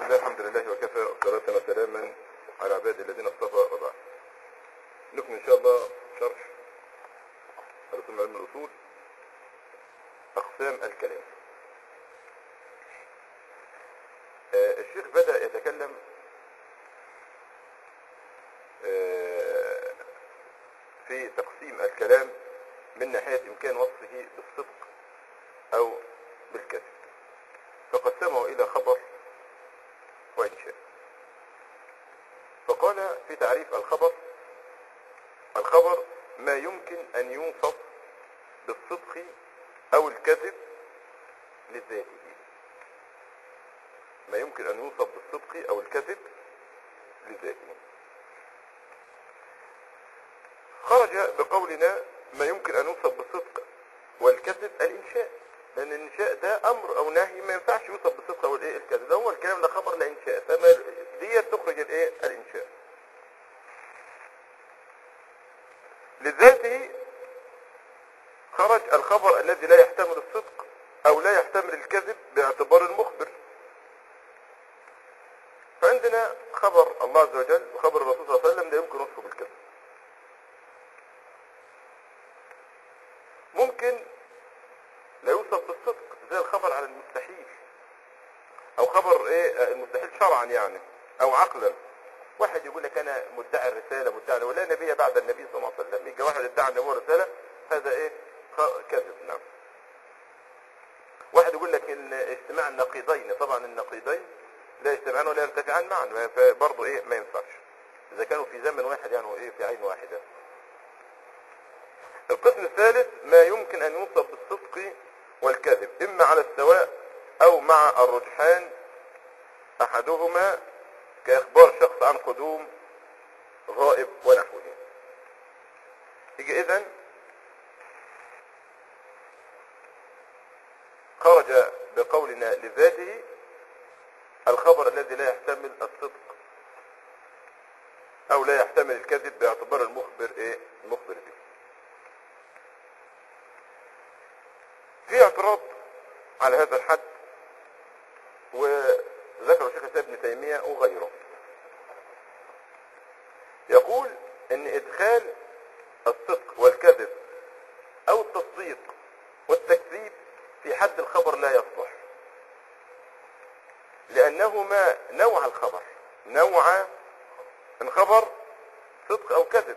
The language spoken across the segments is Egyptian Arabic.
الله الحمد لله وكفى والصلاة وسلاما على عباد الذين اصطفى وبعد نكمل ان شاء الله شرح رسوم علم الاصول اقسام الكلام آه، الشيخ بدأ يتكلم آه، في تقسيم الكلام من ناحية إمكان وصفه بالصدق أو بالكذب فقسمه إلى خبر وإنشاء فقال في تعريف الخبر الخبر ما يمكن أن يوصف بالصدق أو الكذب لذاته ما يمكن أن يوصف بالصدق أو الكذب لذاته خرج بقولنا ما يمكن أن يوصف بالصدق والكذب الإنشاء لأن الإنشاء ده أمر أو نهي ما ينفعش يوصف بالصدق أو الإيه الكذب ده هو الكلام ده خبر لا إنشاء فما دي تخرج الإيه الإنشاء لذاته خرج الخبر الذي لا يحتمل الصدق أو لا يحتمل الكذب باعتبار المخبر فعندنا خبر الله عز وجل وخبر الرسول صلى الله عليه وسلم لا يمكن وصفه بالكذب ممكن لا يوصف بالصدق زي الخبر على المستحيل او خبر ايه المستحيل شرعا يعني او عقلا واحد يقول لك انا مدعي الرساله مدعي ولا نبي بعد النبي صلى الله عليه وسلم يجي واحد ادعى النبوه رساله هذا ايه خ- كذب نعم واحد يقول لك ان اجتماع النقيضين طبعا النقيضين لا يجتمعان ولا يرتفعان معا فبرضه ايه ما ينفعش اذا كانوا في زمن واحد يعني ايه في عين واحده القسم الثالث ما يمكن ان يوصف بالصدق والكذب اما على السواء او مع الرجحان احدهما كاخبار شخص عن قدوم غائب ونحوه يجي اذا خرج بقولنا لذاته الخبر الذي لا يحتمل الصدق او لا يحتمل الكذب باعتبار المخبر ايه المخبر به في اعتراض على هذا الحد وذكر شيخ الاسلام ابن تيميه وغيره يقول ان ادخال الصدق والكذب او التصديق والتكذيب في حد الخبر لا يصلح لانهما نوع الخبر نوع الخبر صدق او كذب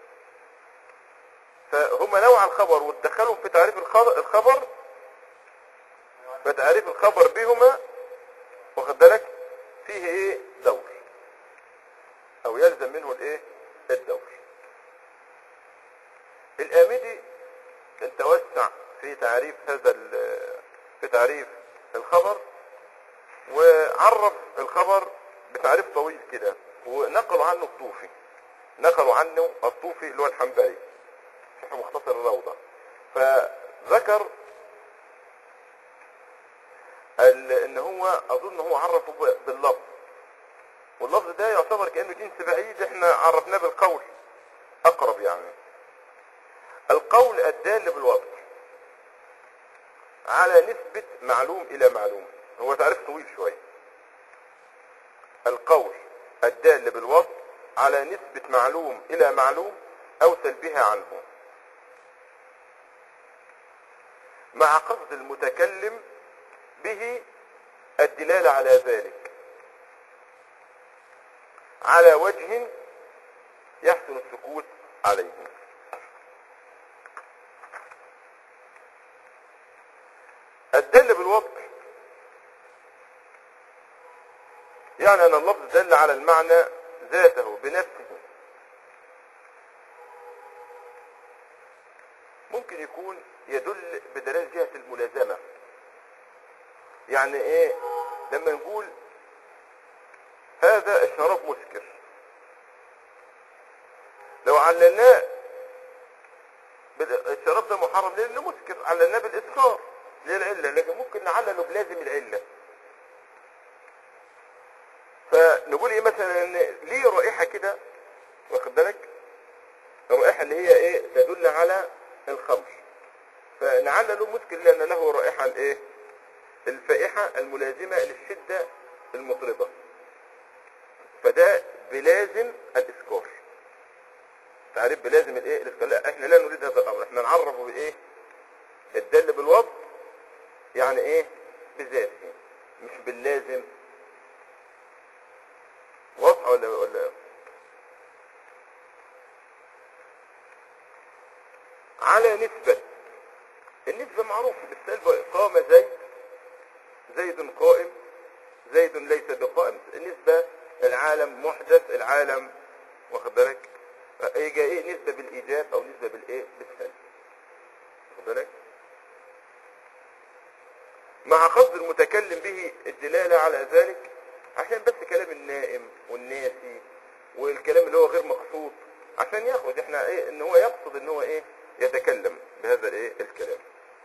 فهما نوع الخبر وتدخلهم في تعريف الخبر, الخبر فتعريف الخبر بهما واخد بالك فيه ايه دور او يلزم منه الايه الدور الامدي كان توسع في تعريف هذا ال- في تعريف الخبر وعرف الخبر بتعريف طويل كده ونقلوا عنه الطوفي نقلوا عنه الطوفي اللي هو الحنبلي في مختصر الروضة فذكر ال- ان هو اظن هو عرفه ب- باللفظ واللفظ ده يعتبر كانه جنس بعيد احنا عرفناه بالقول اقرب يعني القول الدال بالوضع على نسبة معلوم الى معلوم هو تعريف طويل شوية القول الدال بالوضع على نسبة معلوم الى معلوم او سلبها عنه مع قصد المتكلم به الدلالة على ذلك على وجه يحسن السكوت عليه الدل بالوضع يعني أن اللفظ دل على المعنى ذاته بنفسه ممكن يكون يدل بدلالة جهة الملازمة يعني ايه لما نقول هذا الشراب مسكر لو علناه بال- الشراب ده محرم ليه؟ لانه مسكر علناه بالاسكار ليه العله لكن ممكن نعلله بلازم العله فنقول ايه مثلا ان ليه رائحه كده واخد بالك الرائحه اللي هي ايه تدل على الخمر فنعلله مسكر لان له رائحه الايه الفائحه الملازمه للشده المطربه فده بلازم الاسكار تعريف بلازم الايه الاسكار لا احنا لا نريد هذا الامر احنا نعرفه بالايه الدل بالوضع يعني ايه بذاته مش باللازم واضحه ولا ولا على نسبة النسبة معروفة بالسلب قام زيد زيد قائم زيد ليس بقائم النسبة العالم محدث العالم واخد بالك يجي ايه نسبة بالايجاب او نسبة بالايه بالسلب واخد بالك مع قصد المتكلم به الدلالة على ذلك عشان بس كلام النائم والناسي والكلام اللي هو غير مقصود عشان ياخد احنا ايه ان هو يقصد ان هو ايه يتكلم بهذا الايه الكلام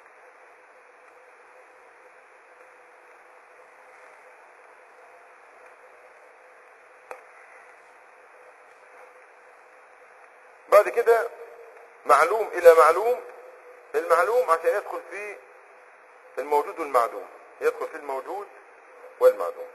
بعد كده معلوم الى معلوم المعلوم عشان يدخل فيه الموجود والمعدوم يدخل في الموجود والمعدوم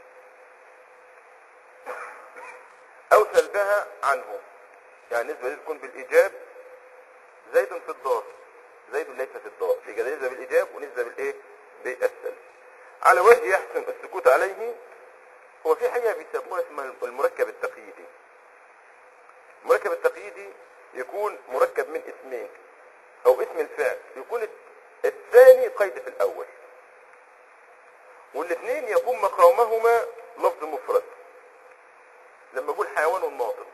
او سلبها عنه يعني نسبة دي تكون بالايجاب زيد في الدار زيد ليس في الدار يبقى نسبة بالايجاب ونسبة بالايه بالسلب على وجه يحسن السكوت عليه هو في حاجة بيسموها اسمها المركب التقييدي المركب التقييدي يكون مركب من اسمين او اسم الفعل يكون الثاني قيد في الاول والاثنين يكون مقامهما لفظ مفرد لما اقول حيوان ناطق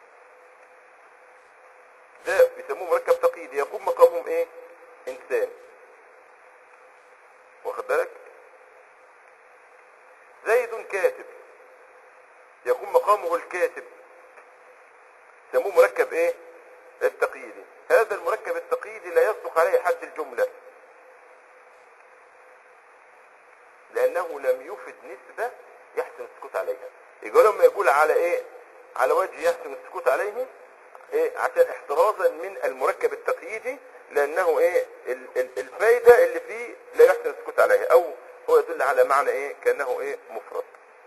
ده بيسموه مركب تقييدي يكون مقامهم ايه انسان واخد بالك زيد كاتب يكون مقامه الكاتب يسموه مركب ايه التقييدي هذا المركب التقييدي لا يصدق عليه حد الجملة لانه لم يفد نسبة يحسن السكوت عليها يقول لما يقول على ايه على وجه يحسن السكوت عليه ايه عشان احترازا من المركب التقييدي لانه ايه ال- ال- الفايدة اللي فيه لا يحسن السكوت عليها او هو يدل على معنى ايه كانه ايه مفرد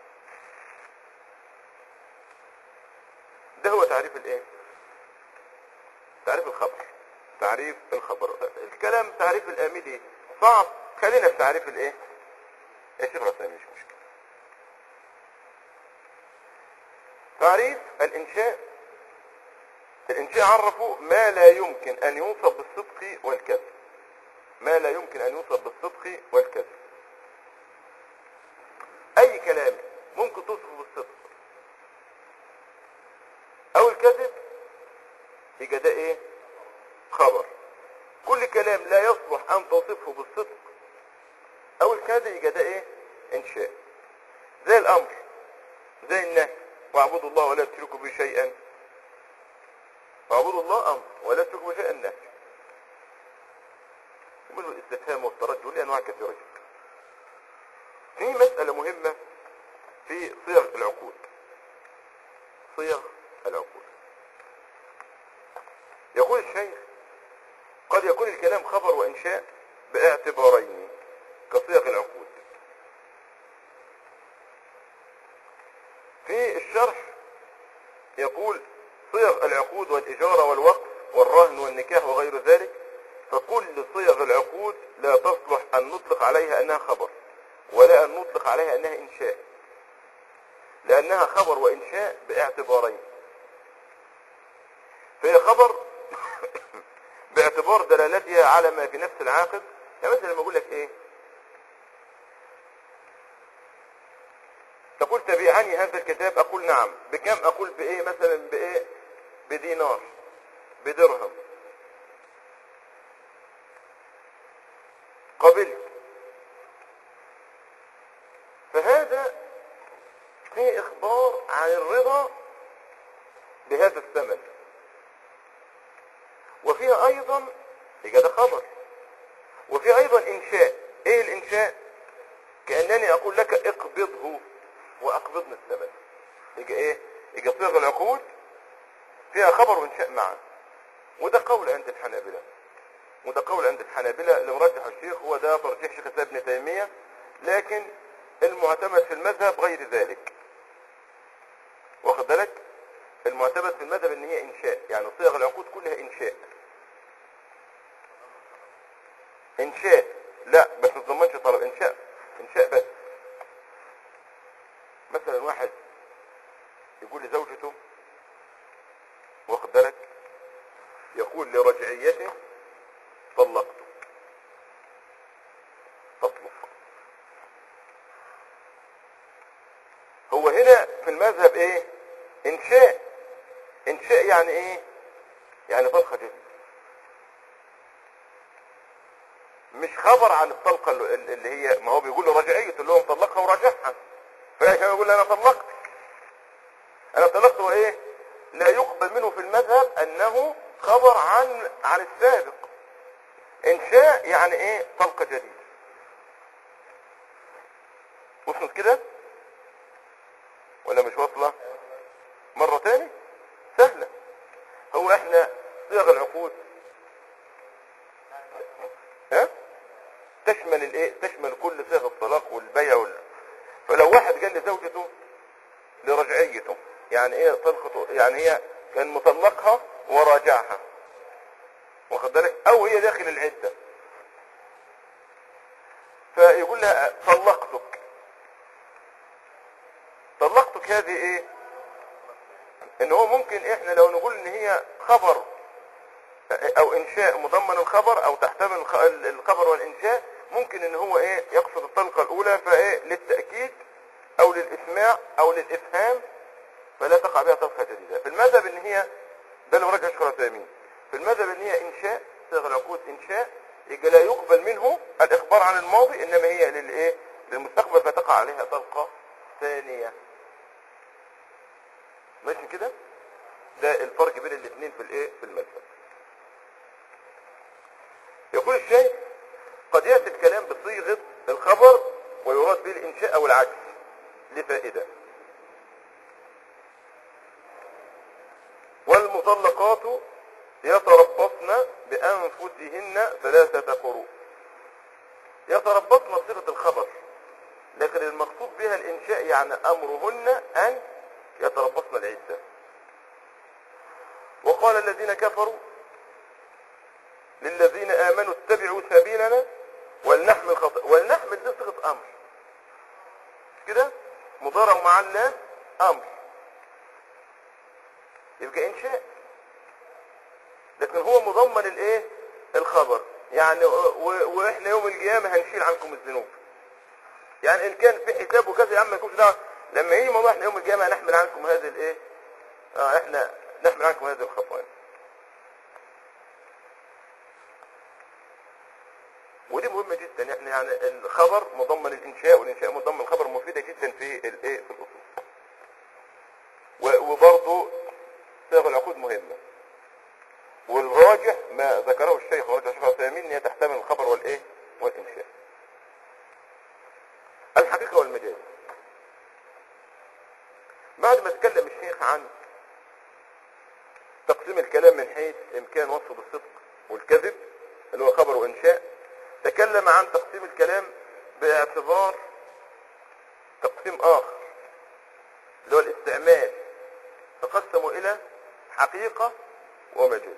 ده هو تعريف الايه تعريف الخبر تعريف الخبر الكلام تعريف الاميلي صعب خلينا في تعريف الايه يا شيخ رسام مش مشكلة تعريف الانشاء الانشاء عرفوا ما لا يمكن ان يوصف بالصدق والكذب ما لا يمكن ان يوصف بالصدق والكذب اي كلام ممكن توصفه بالصدق او الكذب يبقى ده ايه خبر كل كلام لا يصلح ان توصفه بالصدق او الكذب يبقى ده ايه انشاء زي الامر زي النهي واعبدوا الله ولا تشركوا به شيئا واعبدوا الله امر ولا تشركوا به شيئا نهي ومنه الاستفهام والترجل لانواع كثيره جدا في مساله مهمه في صيغ العقود صيغ العقود يقول الشيخ قد يكون الكلام خبر وإنشاء باعتبارين كصيغ العقود في الشرح يقول صيغ العقود والإجارة والوقف والرهن والنكاح وغير ذلك فكل صيغ العقود لا تصلح أن نطلق عليها أنها خبر ولا أن نطلق عليها أنها إنشاء لأنها خبر وإنشاء باعتبارين فهي خبر باعتبار دلالتها على ما في نفس العاقد يعني مثلا لما اقول لك ايه تقول تبيعني هذا الكتاب اقول نعم بكم اقول بايه مثلا بايه بدينار بدرهم قبلت فهذا فيه اخبار عن الرضا بهذا الثمن وفيها ايضا يبقى ده خبر وفي ايضا انشاء ايه الانشاء كانني اقول لك اقبضه واقبضني الثمن يبقى ايه يبقى صيغ العقود فيها خبر وانشاء معا وده قول عند الحنابلة وده قول عند الحنابلة اللي مرجح الشيخ هو ده ترجيح شيخ الاسلام ابن تيمية لكن المعتمد في المذهب غير ذلك واخد بالك المعتمد في المذهب ان هي انشاء يعني صيغ العقود كلها انشاء انشاء لا بس ما تضمنش طلب انشاء انشاء بس مثلا واحد يقول لزوجته واخد بالك يقول لرجعيته طلقتك تطلق هو هنا في المذهب ايه انشاء انشاء يعني ايه يعني طلقة جديدة مش خبر عن الطلقة اللي اللي هي ما هو بيقول له رجعية اللي هو مطلقها وراجعها فعشان يقول له انا طلقتك انا طلقت وايه لا يقبل منه في المذهب انه خبر عن عن السابق انشاء يعني ايه طلقة جديدة وصلت كده ولا مش واصلة مرة تاني سهلة هو احنا صيغ العقود ها تشمل الايه تشمل كل صيغ الطلاق والبيع وال... فلو واحد قال لزوجته لرجعيته يعني ايه طلقته يعني هي كان مطلقها وراجعها واخد بالك او هي داخل العده فيقول لها طلقتك طلقتك هذه ايه ان هو ممكن احنا لو نقول ان هي خبر او انشاء مضمن الخبر او تحتمل الخ- الخبر والانشاء ممكن ان هو ايه يقصد الطلقة الاولى فايه للتأكيد او للاسماع او للافهام فلا تقع بها طلقة جديدة في المذهب ان هي ده اللي مرجع اشكر ثامين في المذهب ان هي انشاء صيغ العقود انشاء يبقى لا يقبل منه الاخبار عن الماضي انما هي للايه للمستقبل فتقع عليها طلقة ثانية ماشي كده ده الفرق بين الاثنين في الايه في المذهب يقول الشيخ قد يأتي الكلام بصيغة الخبر ويراد به الإنشاء أو العكس لفائدة والمطلقات يتربصن بأنفسهن ثلاثة قروء يتربصن صيغة الخبر لكن المقصود بها الإنشاء يعني أمرهن أن يتربصن العدة وقال الذين كفروا للذين آمنوا اتبعوا سبيلنا ولنحمل خطأ ولنحمل دي صيغة أمر كده مضارع مع اللام أمر يبقى إنشاء لكن هو مضمن الإيه الخبر يعني و- وإحنا يوم القيامة هنشيل عنكم الذنوب يعني إن كان في حساب وكذا يا عم ما يكونش ده لما يجي موضوع إحنا يوم القيامة هنحمل عنكم هذه الإيه آه إحنا نحمل عنكم هذه الخطايا ودي مهمة جدا احنا يعني الخبر مضمن الانشاء والانشاء مضمن الخبر مفيدة جدا في الايه في الاصول و- وبرضه صيغ العقود مهمة والراجح ما ذكره الشيخ ورجع الشيخ العثيمين ان هي تحتمل الخبر والايه والانشاء الحقيقة والمجاز بعد ما تكلم الشيخ عن تقسيم الكلام من حيث امكان وصفه بالصدق والكذب اللي هو خبر وانشاء تكلم عن تقسيم الكلام باعتبار تقسيم اخر اللي هو الاستعمال تقسموا الى حقيقة ومجاز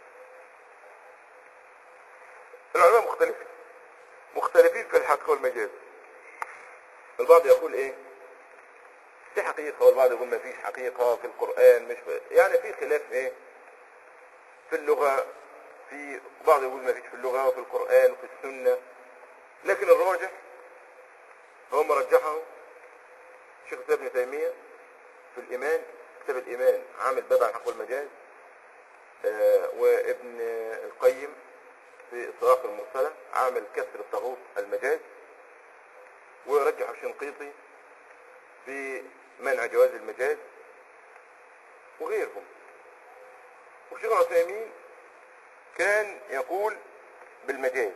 العلماء مختلفين مختلفين في الحقيقة والمجاز البعض يقول ايه في حقيقة والبعض يقول ما فيش حقيقة في القرآن مش في يعني في خلاف ايه في اللغة في بعض يقول ما فيش في اللغة وفي القرآن وفي السنة لكن الراجح هو ما رجحه الشيخ الإسلام ابن تيمية في الإيمان كتاب الإيمان عامل باب عن الحق والمجاز آه وابن القيم في الصواق المرسلة عامل كسر الطاغوت المجاز ورجح الشنقيطي في منع جواز المجاز وغيرهم والشيخ العثيمين كان يقول بالمجاز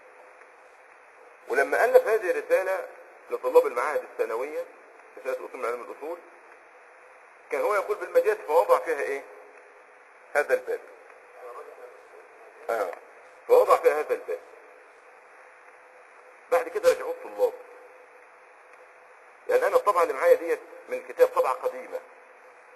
ولما ألف هذه الرسالة لطلاب المعاهد الثانوية رسالة أصول من علم الأصول كان هو يقول بالمجاز فوضع فيها إيه؟ هذا الباب آه. فوضع فيها هذا الباب بعد كده رجعوا الطلاب لأن أنا الطبعة اللي معايا ديت من كتاب طبعة قديمة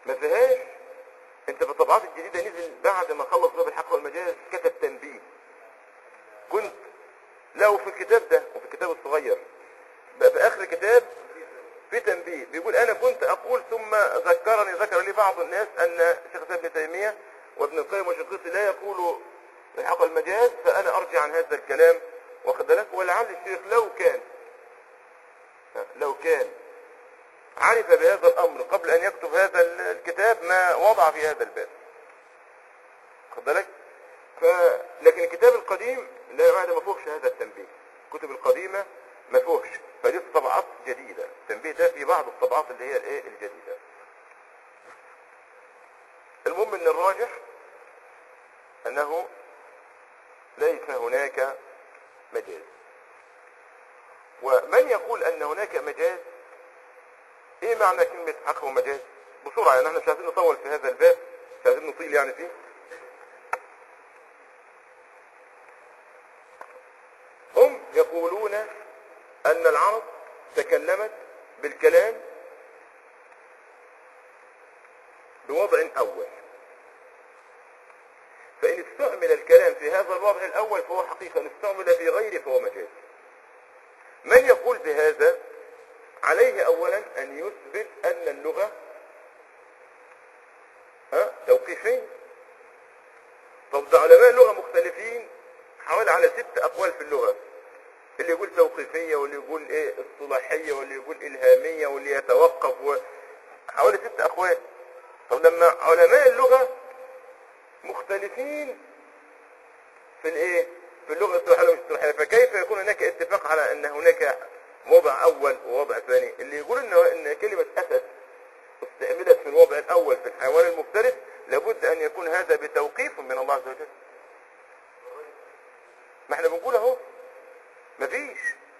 ما فيهاش انت في الطبعات الجديدة نزل بعد ما خلص باب الحق والمجاز كتب تنبيه كنت له في الكتاب ده وفي الكتاب الصغير بقى في اخر الكتاب في تنبيه بيقول انا كنت اقول ثم ذكرني ذكر لي بعض الناس ان شيخ الاسلام ابن تيميه وابن القيم والشنقيطي لا يقولوا الحق المجاز فانا ارجع عن هذا الكلام واخد بالك ولعل الشيخ لو كان لو كان عرف بهذا الامر قبل ان يكتب هذا الكتاب ما وضع في هذا الباب خد بالك ف... لكن الكتاب القديم لا بعد ما فيهوش هذا التنبيه الكتب القديمه ما فيهوش فدي طبعات جديده التنبيه ده في بعض الطبعات اللي هي الايه الجديده المهم ان الراجح انه ليس هناك مجاز ومن يقول ان هناك مجاز ايه معنى كلمة حق ومجاز بسرعة يعني احنا مش عايزين نطول في هذا الباب مش عايزين نطيل يعني فيه هم يقولون ان العرب تكلمت بالكلام بوضع اول فان استعمل الكلام في هذا الوضع الاول فهو حقيقة ان استعمل في غيره فهو مجاز من يقول بهذا عليه اولا ان يثبت ان اللغة ها توقيفية طب ده علماء اللغة مختلفين حوالي على ست اقوال في اللغة اللي يقول توقيفية واللي يقول ايه اصطلاحية واللي يقول الهامية واللي يتوقف و... حوالي ست اقوال طب لما علماء اللغة مختلفين في الايه في اللغة الاصطلاحية والاصطلاحية فكيف يكون هناك اتفاق على ان هناك وضع اول ووضع ثاني اللي يقول ان ان كلمة اسد استعملت في الوضع الاول في الحيوان المفترس لابد ان يكون هذا بتوقيف من الله عز وجل ما احنا بنقول اهو مفيش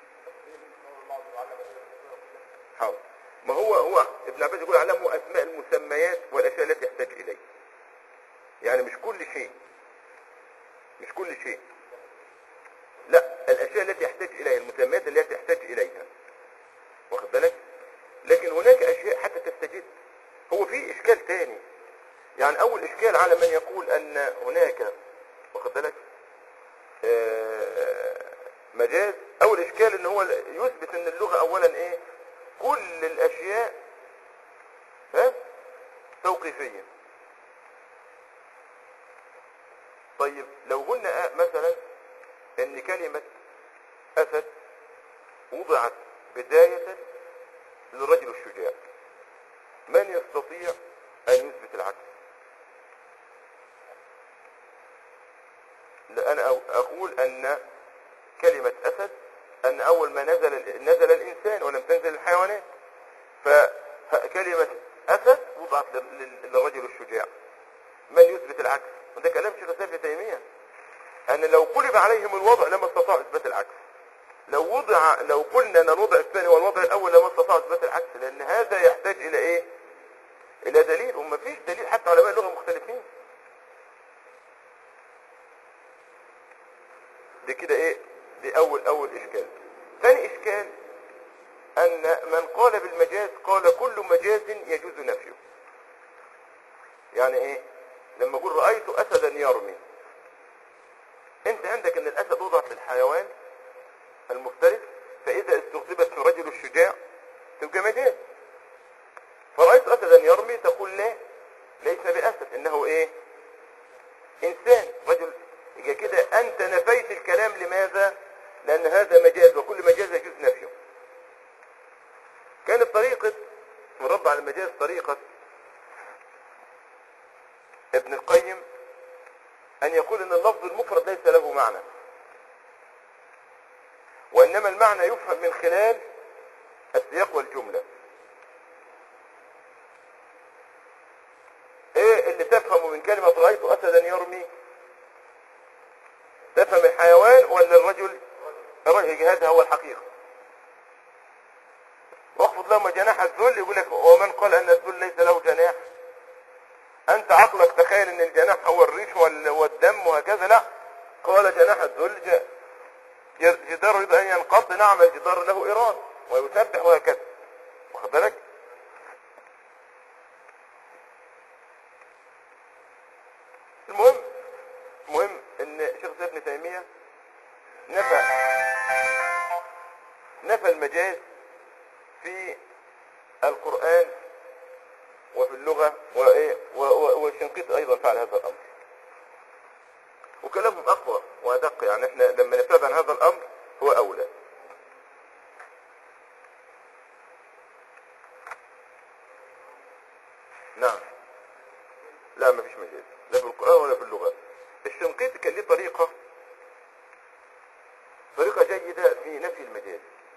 حاضر ما هو هو ابن عباس يقول علموا اسماء المسميات والاشياء التي يحتاج اليه يعني مش كل شيء مش كل شيء لا الاشياء التي يحتاج اليها المسميات التي يحتاج اليها واخد بالك لكن هناك اشياء حتى تستجد هو في اشكال تاني يعني اول اشكال على من يقول ان هناك واخد بالك آه، مجاز اول اشكال ان هو يثبت ان اللغة اولا ايه كل الاشياء ها توقيفية طيب لو قلنا آه مثلا ان كلمة اسد وضعت بداية للرجل الشجاع من يستطيع ان يثبت العكس لأن أقول أن كلمة أسد أن أول ما نزل نزل الإنسان ولم تنزل الحيوانات فكلمة أسد وضعت لل- للرجل الشجاع من يثبت العكس وده كلام شيخ الإسلام ابن تيمية أن لو قلب عليهم الوضع لما استطاعوا إثبات العكس لو وضع لو قلنا أن الوضع الثاني هو الوضع الأول لما استطاعوا إثبات العكس لأن هذا يحتاج إلى إيه؟ إلى دليل وما فيش دليل حتى علماء اللغة مختلفين دي كده ايه دي اول اول اشكال ثاني اشكال ان من قال بالمجاز قال كل مجاز يجوز نفيه يعني ايه لما اقول رأيت اسدا يرمي انت عندك ان الاسد وضع في الحيوان المفترس فاذا استخدمت في رجل الشجاع تبقى مجاز فرأيت اسدا يرمي تقول لا ليس باسد انه ايه انسان رجل يبقى كده انت نفيت الكلام لماذا لان هذا مجاز وكل مجاز يجوز نفيه كانت طريقة مربع على المجاز طريقة ابن القيم ان يقول ان اللفظ المفرد ليس له معنى وانما المعنى يفهم من خلال السياق والجملة ايه اللي تفهمه من كلمة رأيت اسدا يرمي تفهم الحيوان ولا الرجل الرجل هذا هو الحقيقة واخفض لهما جناح الذل يقول لك ومن قال ان الذل ليس له جناح انت عقلك تخيل ان الجناح هو الريش وال- والدم وهكذا لا قال جناح الذل ج- ج- جدار يريد ان ينقض نعم الجدار له ايراد ويسبح وهكذا واخد بالك المهم المهم ان شيخ الإسلام ابن تيمية نفى نفى المجاز في القرآن وفي اللغة وإيه و- و- والشنقيط أيضا فعل هذا الأمر وكلامهم أقوى وأدق يعني احنا لما نبتعد عن هذا الأمر هو أولى نعم لا ما فيش مجاز لا في القرآن ولا في اللغة الشنقيطي كان ليه طريقة طريقة جيدة في نفي المجاز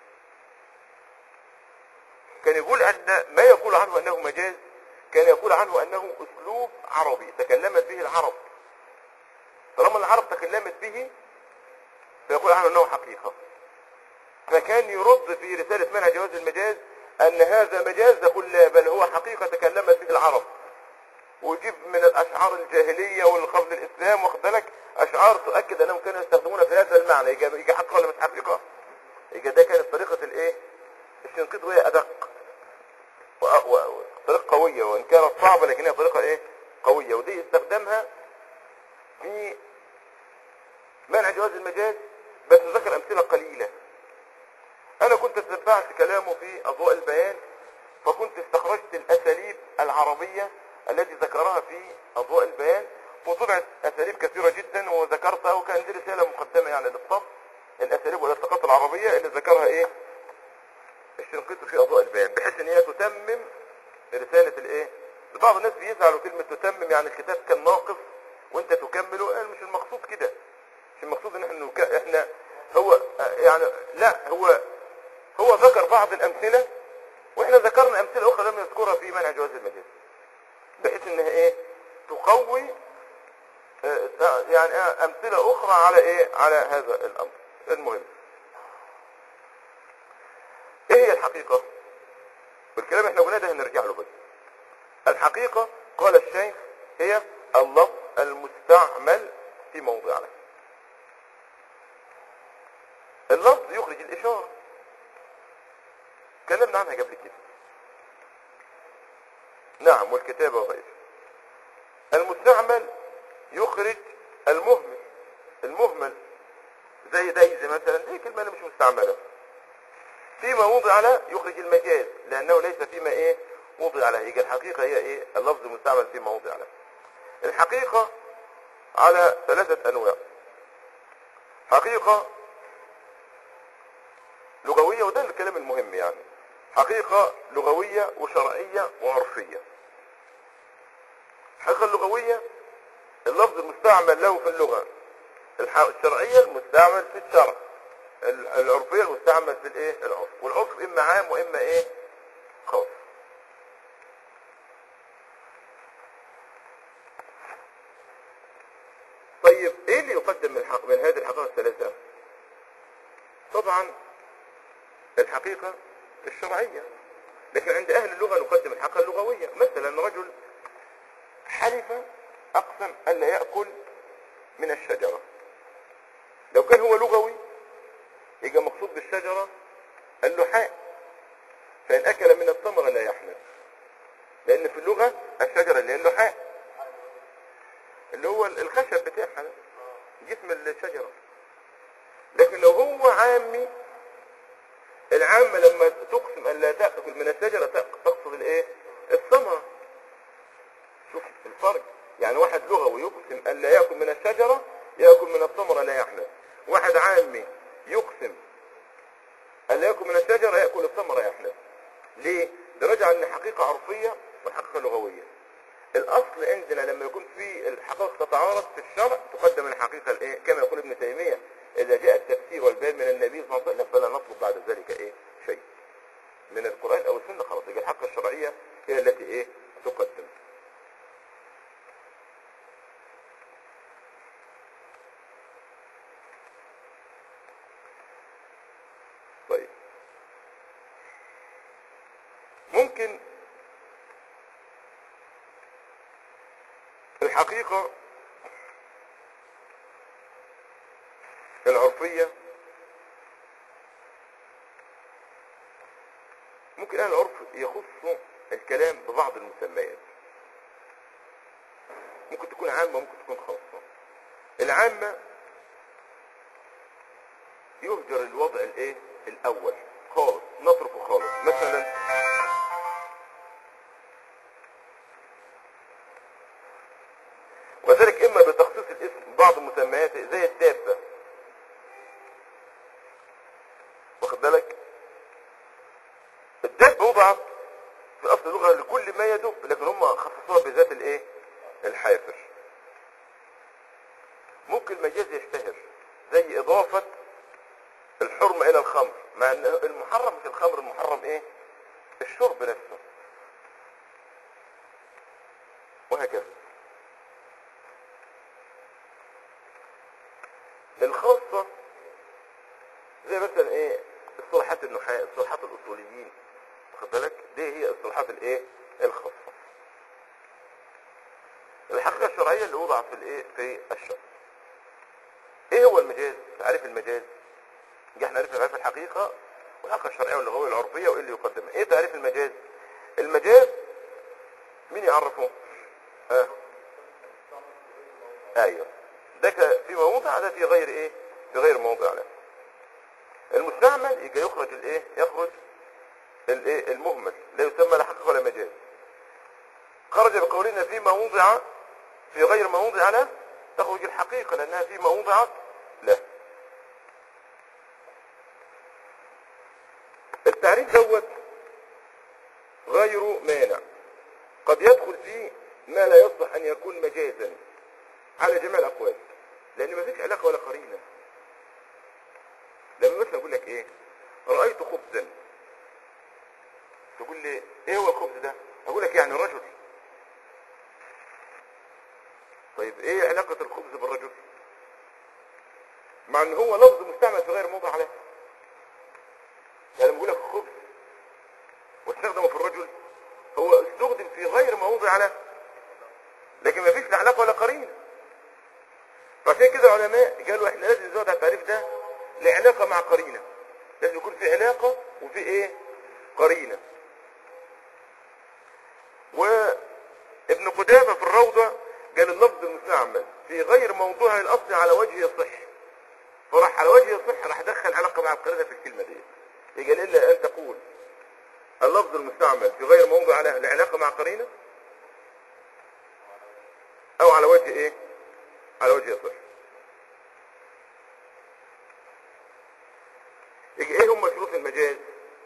كان يقول أن ما يقول عنه أنه مجاز كان يقول عنه أنه أسلوب عربي تكلمت به العرب طالما العرب تكلمت به فيقول عنه أنه حقيقة فكان يرد في رسالة منهج جواز المجاز أن هذا مجاز يقول لا بل هو حقيقة تكلمت به العرب ويجيب من الأشعار الجاهلية والخفض الإسلام واخد بالك أشعار تؤكد أنهم كانوا يستخدمون في هذا المعنى يجي يجي حقيقة ولا مش حقيقة يجي ده كانت طريقة الإيه الشنقيط وهي أدق و- و- طريقة قوية وإن كانت صعبة لكنها طريقة إيه قوية ودي استخدمها في منع جواز المجاز بس ذكر أمثلة قليلة أنا كنت تتبعت كلامه في أضواء البيان فكنت استخرجت الأساليب العربية التي ذكرها في أضواء البيان وطلعت أساليب كثيرة جدا وذكرتها وكان دي رسالة مقدمة يعني للصف الأساليب والالتقاط العربية اللي ذكرها إيه الشنقيطي في أضواء البيان بحيث إن هي تتمم رسالة الإيه بعض الناس بيزعلوا كلمة تتمم يعني الكتاب كان ناقص وأنت تكمله يعني مش المقصود كده مش المقصود إن احنا نك... احنا هو يعني لا هو هو ذكر بعض الأمثلة واحنا ذكرنا أمثلة أخرى لم نذكرها في منهج جواز المجاز بحيث إنها إيه تقوي آه، يعني آه، أمثلة أخرى على إيه على هذا الأمر المهم إيه هي الحقيقة والكلام احنا قلنا ده هنرجع له بس الحقيقة قال الشيخ هي اللفظ المستعمل في موضع له اللفظ يخرج الإشارة تكلمنا عنها قبل كده نعم والكتابة وغيره المستعمل يخرج المهمل المهمل زي دايز مثلا دي كلمة أنا مش مستعملة فيما وضع له يخرج المجاز لأنه ليس فيما إيه وضع له يجي الحقيقة هي إيه اللفظ المستعمل فيما وضع له الحقيقة على ثلاثة أنواع حقيقة لغوية وده الكلام المهم يعني حقيقة لغوية وشرعية وعرفية الحقيقة اللغوية اللفظ المستعمل له في اللغة الح- الشرعية المستعمل في الشرع ال- العرفية المستعمل في الايه العرف والعرف اما عام واما ايه خاص طيب ايه اللي يقدم من, حق من هذه الحقائق الثلاثة طبعا الحقيقة الشرعية لكن عند اهل اللغة نقدم الحقيقة اللغوية مثلا رجل حلف اقسم الا يأكل من الشجرة لو كان هو لغوي يبقى مقصود بالشجرة اللحاء فإن أكل من الثمرة لا يحنث لأن في اللغة الشجرة اللي هي اللحاء اللي هو الخشب بتاعها ده، جسم الشجرة لكن لو هو عامي العامة لما تقسم أن لا تأكل من الشجرة تق- تقصد الإيه؟ الثمرة شوف الفرق يعني واحد لغوي يقسم أن لا يأكل من الشجرة يأكل من الثمرة لا يحنث واحد عامي يقسم أن لا يأكل من الشجرة يأكل الثمرة يحنث ليه؟ ده رجع أن حقيقة عرفية وحقيقة لغوية الأصل عندنا لما يكون في الحقائق تتعارض في الشرع تقدم الحقيقة الإيه؟ كما يقول ابن تيمية إذا جاء التفسير والبيان من النبي صلى الله عليه وسلم فلا نطلب بعد ذلك إيه؟ شيء من القرآن أو السنة خلاص يبقى الحقيقة الشرعية هي التي إيه؟ تقدم طيب ممكن الحقيقة العرفية ممكن أهل العرف يخصوا الكلام ببعض المسميات ممكن تكون عامة وممكن تكون خاصة العامة يهجر الوضع الايه الاول خالص نتركه خالص مثلا وذلك اما بتخصيص الاسم بعض مسمياته زي الدابة واخد بالك الدابة وضعت في اصل اللغة لكل ما يدب لكن هم خصصوها بذات الايه الحافر ممكن مجاز يشتهر زي اضافة الحرمة الى الخمر مع ان المحرم مش الخمر المحرم ايه الشرب نفسه وهكذا الخاصة زي مثلا ايه اصطلاحات النحاة اصطلاحات الاصوليين واخد بالك دي هي اصطلاحات الايه الخاصة الحقيقة الشرعية اللي وضعت في الايه في الشرع ايه هو المجاز تعريف المجاز جه احنا عرفنا تعريف الحقيقة والحقيقة الشرعية واللي هو العرفية وايه اللي يقدمها ايه تعريف المجاز المجاز مين يعرفه اه ايوه ده ك- في موضع ده في غير ايه في غير موضع له المستعمل يجي يخرج الايه يخرج الايه المهمل لا يسمى لا حقيقة ولا مجاز خرج بقولنا في موضع في غير موضع له تخرج الحقيقة لأنها في موضع له التعريف دوت غير مانع قد يدخل فيه ما لا يصلح أن يكون مجازا على جميع الأقوال لأن ما فيش علاقة ولا قرينة لما مثلا أقول لك إيه رأيت خبزا تقول لي إيه هو الخبز ده أقول لك يعني رجل طيب إيه علاقة الخبز بالرجل مع ان هو لفظ مستعمل في غير موضع عليه يعني لما بقول لك خبز واستخدمه في الرجل هو استخدم في غير موضع له لكن ما فيش لا علاقه ولا قرينه فعشان كده العلماء قالوا احنا لازم نزود على التعريف ده لعلاقه مع قرينه لازم يكون في علاقه وفي ايه قرينه وابن قدامه في الروضه قال اللفظ المستعمل في غير موضوعه الاصلي على وجه يصح فراح على وجه يصح راح دخل علاقه مع القرينه في الكلمه دي يقال الا ان تقول اللفظ المستعمل في غير موضع له العلاقه مع قرينه او على وجه ايه على وجه يصح يجي ايه هم شروط المجاز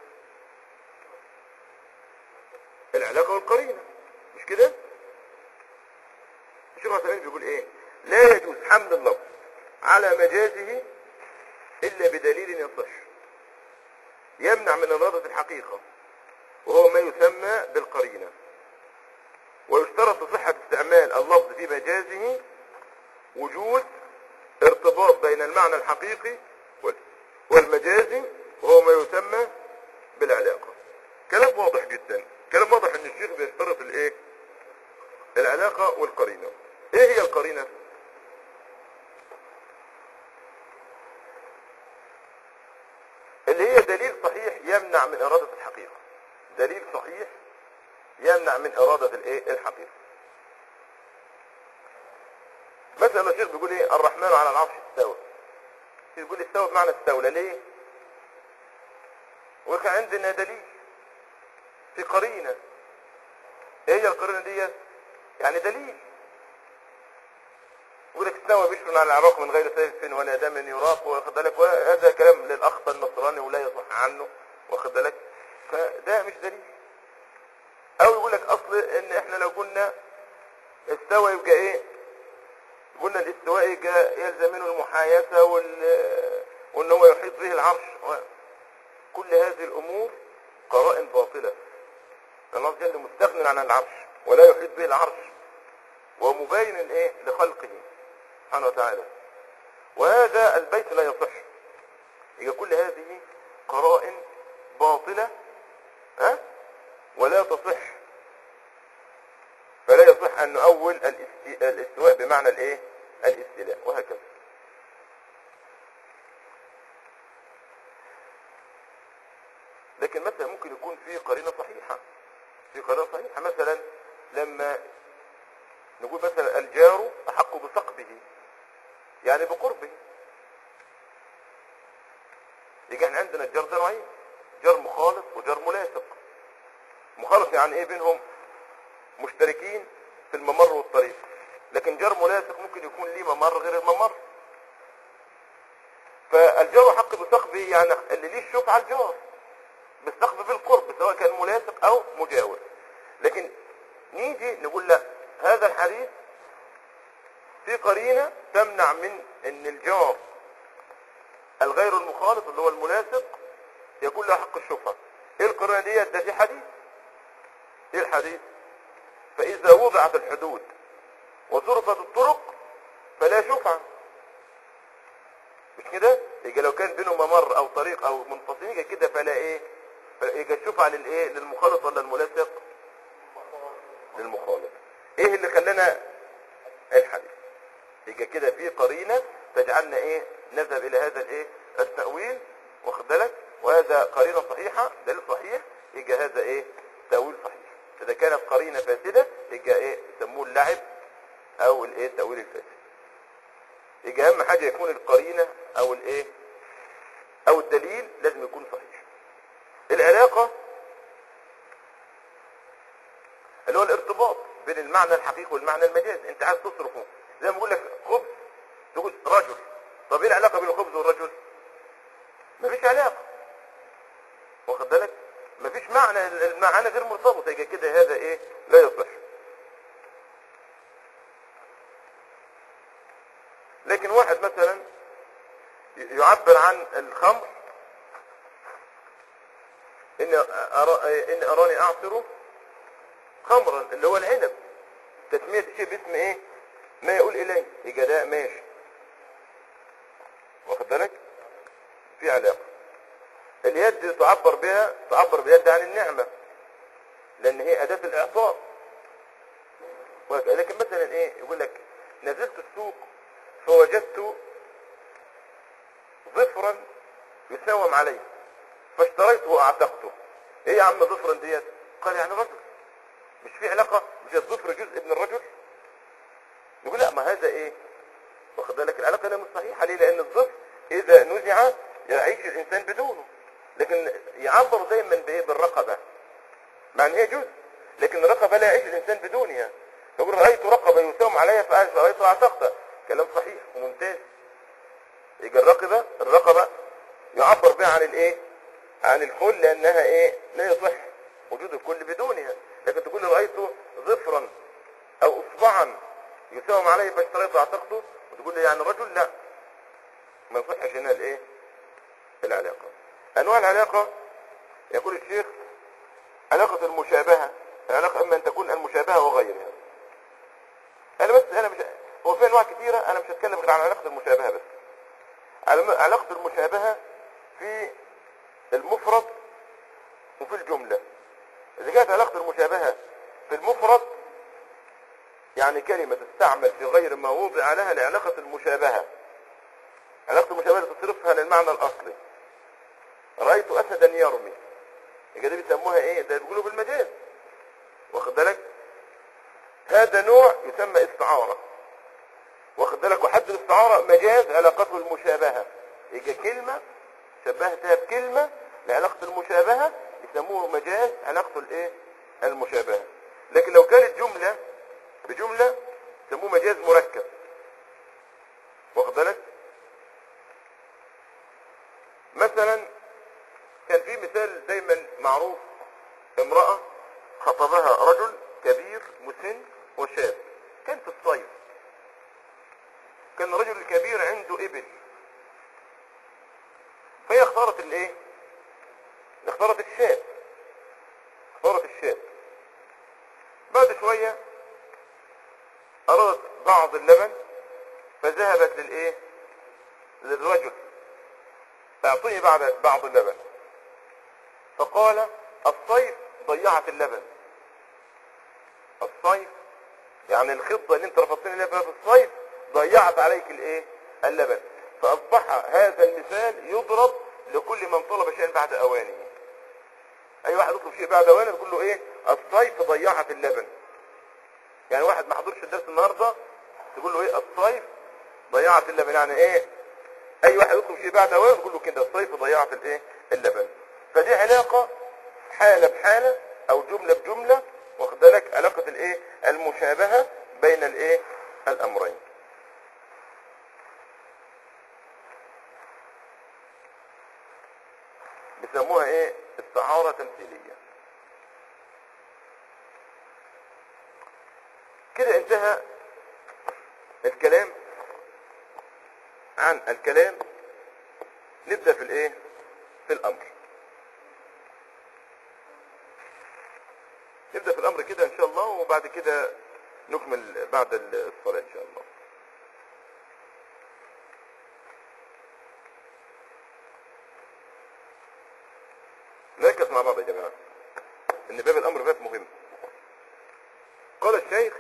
العلاقه والقرينه مش كده الشيخ عثمان بيقول ايه لا يجوز حمل اللفظ على مجازه الا بدليل يصح يمنع من إرادة الحقيقة وهو ما يسمى بالقرينة ويشترط صحة استعمال اللفظ في مجازه وجود ارتباط بين المعنى الحقيقي وال- والمجازي وهو ما يسمى بالعلاقة كلام واضح جدا كلام واضح ان الشيخ بيشترط الايه العلاقة والقرينة ايه هي القرينة اللي هي دليل صحيح يمنع من إرادة الحقيقة دليل صحيح يمنع من إرادة الايه الحقيقة مثلا الشيخ بيقول ايه الرحمن على العرش استوى يقول استوى بمعنى استولى ليه وكان عندنا دليل في قرينة ايه هي القرينة دي يعني دليل يقول لك استوى بشر على العراق من غير سيف ولا دم يراق واخد بالك وهذا كلام للاخطى النصراني ولا يصح عنه واخد بالك فده مش دليل او يقول لك اصل ان احنا لو قلنا استوى يبقى ايه قلنا الاستواء يبقى يلزم منه المحايسه وال وان هو يحيط به العرش و- كل هذه الامور قرائن باطله الله جل مستغن عن العرش ولا يحيط به العرش ومباين ايه لخلقه سبحانه وتعالى وهذا البيت لا يصح يبقى كل هذه قرائن باطلة ها ولا تصح فلا يصح ان نؤول الاست- الاستواء بمعنى الايه الاستيلاء وهكذا لكن مثلا ممكن يكون في قرينة صحيحة في قرينة صحيحة مثلا لما نقول مثلا الجار احق بسقبه يعني بقربه يجي احنا عندنا الجار ده نوعين جار مخالط وجار ملاصق مخالط يعني ايه بينهم مشتركين في الممر والطريق لكن جار ملاصق ممكن يكون ليه ممر غير الممر فالجار حق بسقبه يعني اللي ليه الشوف على الجار بالسقف بالقرب سواء كان ملاصق او مجاور لكن نيجي نقول لا هذا الحديث في قرينة تمنع من ان الجار الغير المخالط اللي هو الملاصق يكون له حق الشفعة ايه القرينة ديت ده في حديث ايه الحديث فاذا وضعت الحدود وصرفت الطرق فلا شفعة مش كده يبقى لو كان بينهم ممر او طريق او منفصلين يبقى كده فلا ايه يبقى الشفعة للايه للمخالط ولا الملاصق للمخالط ايه اللي خلانا الحديث يبقى كده في قرينة تجعلنا ايه نذهب الى هذا الايه التأويل واخد بالك وهذا قرينة صحيحة دليل صحيح يبقى هذا ايه تأويل صحيح اذا كانت قرينة فاسدة يبقى ايه يسموه اللعب او الايه التأويل الفاسد يبقى اهم حاجة يكون القرينة او الايه او الدليل لازم يكون صحيح العلاقة اللي هو الارتباط بين المعنى الحقيقي والمعنى المجازي انت عايز تصرفه زي ما بقول لك خبز تقول رجل طب ايه العلاقة بين الخبز والرجل مفيش علاقة واخد بالك مفيش معنى المعنى غير مرتبط يبقى كده هذا ايه لا يصح لكن واحد مثلا يعبر عن الخمر ان أرى ان اراني اعصره خمرا اللي هو العنب تسمية الشيء باسم ايه ما يقول اليه يبقى ده ماشي واخد بالك في علاقة اليد تعبر بها تعبر باليد عن النعمة لان هي اداة الاعطاء لكن مثلا ايه يقول لك نزلت السوق فوجدت ظفرا يساوم عليه فاشتريته واعتقته ايه يا عم ظفرا ديت قال يعني رجل مش في علاقة مش الظفر جزء من الرجل يقول لا ما هذا ايه واخد بالك العلاقة هنا مش صحيحة ليه لان الظفر اذا نزع يعيش الانسان بدونه لكن يعبر دايما بايه بالرقبة مع ان هي جزء لكن الرقبة لا يعيش الانسان بدونها يقول رأيت رقبة يساوم عليها فقال رأيت اعتقته كلام صحيح وممتاز يجي الرقبة الرقبة يعبر بها عن الايه عن الكل لانها ايه لا يصح وجود الكل بدونها لكن تقول لي رأيت ظفرا او اصبعا يساوم عليه فاشتريت اعتقده وتقول لي يعني رجل لا ما يصحش هنا الايه العلاقة انواع العلاقة يقول الشيخ علاقة المشابهة العلاقة اما ان تكون المشابهة وغيرها انا بس انا مش هو في انواع كثيرة انا مش هتكلم غير عن علاقة المشابهة بس علاقة المشابهة في المفرد وفي الجملة إذا كانت علاقة المشابهة في المفرد يعني كلمة تستعمل في غير ما وضع لها لعلاقة المشابهة علاقة المشابهة تصرفها للمعنى الأصلي رأيت أسدا يرمي يبقى دي بيسموها إيه ده بيقولوا بالمجاز واخد بالك هذا نوع يسمى استعارة واخد بالك وحد الاستعارة مجاز علاقته المشابهة يبقى كلمة شبهتها بكلمة لعلاقة المشابهة يسموه مجاز علاقته الايه المشابهة لكن لو كانت جملة بجملة يسموه مجاز مركب واخد بالك مثلا كان في مثال دايما معروف امرأة خطبها رجل كبير مسن وشاب كان في الصيف كان الرجل الكبير عنده ابل فهي اختارت الايه اختارت الشاب اختارت الشاب بعد شوية ارادت بعض اللبن فذهبت للايه للرجل اعطيني بعد بعض اللبن فقال الصيف ضيعت اللبن الصيف يعني الخطة اللي انت رفضتني لها في الصيف ضيعت عليك الايه اللبن فاصبح هذا المثال يضرب لكل من طلب شيئا بعد اوانه اي واحد يطلب شيء بعد اوانه يقول له ايه الصيف ضيعت اللبن يعني واحد ما حضرش الدرس النهارده تقول له ايه الصيف ضيعت اللبن يعني ايه اي واحد يطلب شيء بعد اوان يقول له كده الصيف ضيعت الايه اللبن فدي علاقه حاله بحاله او جمله بجمله واخد بالك علاقه الايه المشابهه بين الايه الامرين بيسموها ايه استعاره تمثيليه كده انتهى الكلام عن الكلام نبدأ في الايه في الامر نبدأ في الامر كده ان شاء الله وبعد كده نكمل بعد الصلاة ان شاء الله نركز مع بعض يا جماعة ان باب الامر باب مهم قال الشيخ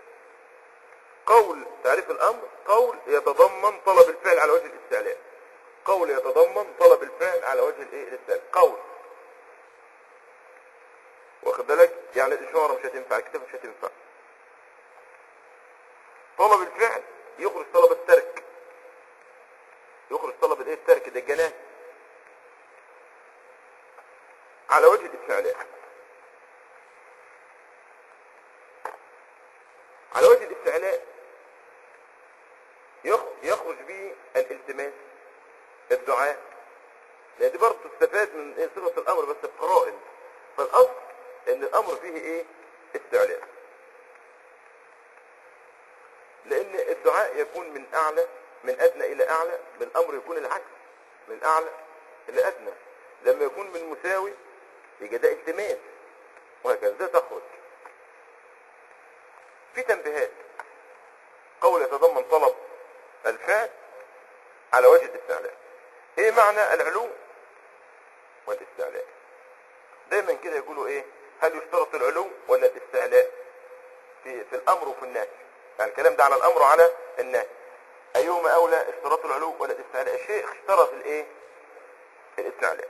قول تعريف الامر قول يتضمن طلب الفعل على وجه الاستعلاء قول يتضمن طلب الفعل على وجه الايه الاستعلاء قول واخد بالك يعني الاشاره مش هتنفع الكتابه مش هتنفع طلب الفعل يخرج طلب الترك يخرج طلب الايه الترك ده الجناه على وجه الاستعلاء على وجه الاستعلاء يخ- يخرج به الالتماس الدعاء لان دي برضه تستفاد من ايه صيغه الامر بس بقرائن فالاصل ان الامر فيه ايه استعلاء لان الدعاء يكون من اعلى من ادنى الى اعلى بالامر يكون العكس من اعلى الى ادنى لما يكون من مساوي يبقى ده التماس وهكذا ده تخرج في تنبيهات قول يتضمن طلب الفعل على وجه الاستعلاء ايه معنى العلو والاستعلاء دايما كده يقولوا ايه هل يشترط العلو ولا الاستعلاء في, في الامر وفي النهي يعني الكلام ده على الامر وعلى النهي ايهما اولى اشتراط العلو ولا الاستعلاء الشيخ اشترط الايه الاستعلاء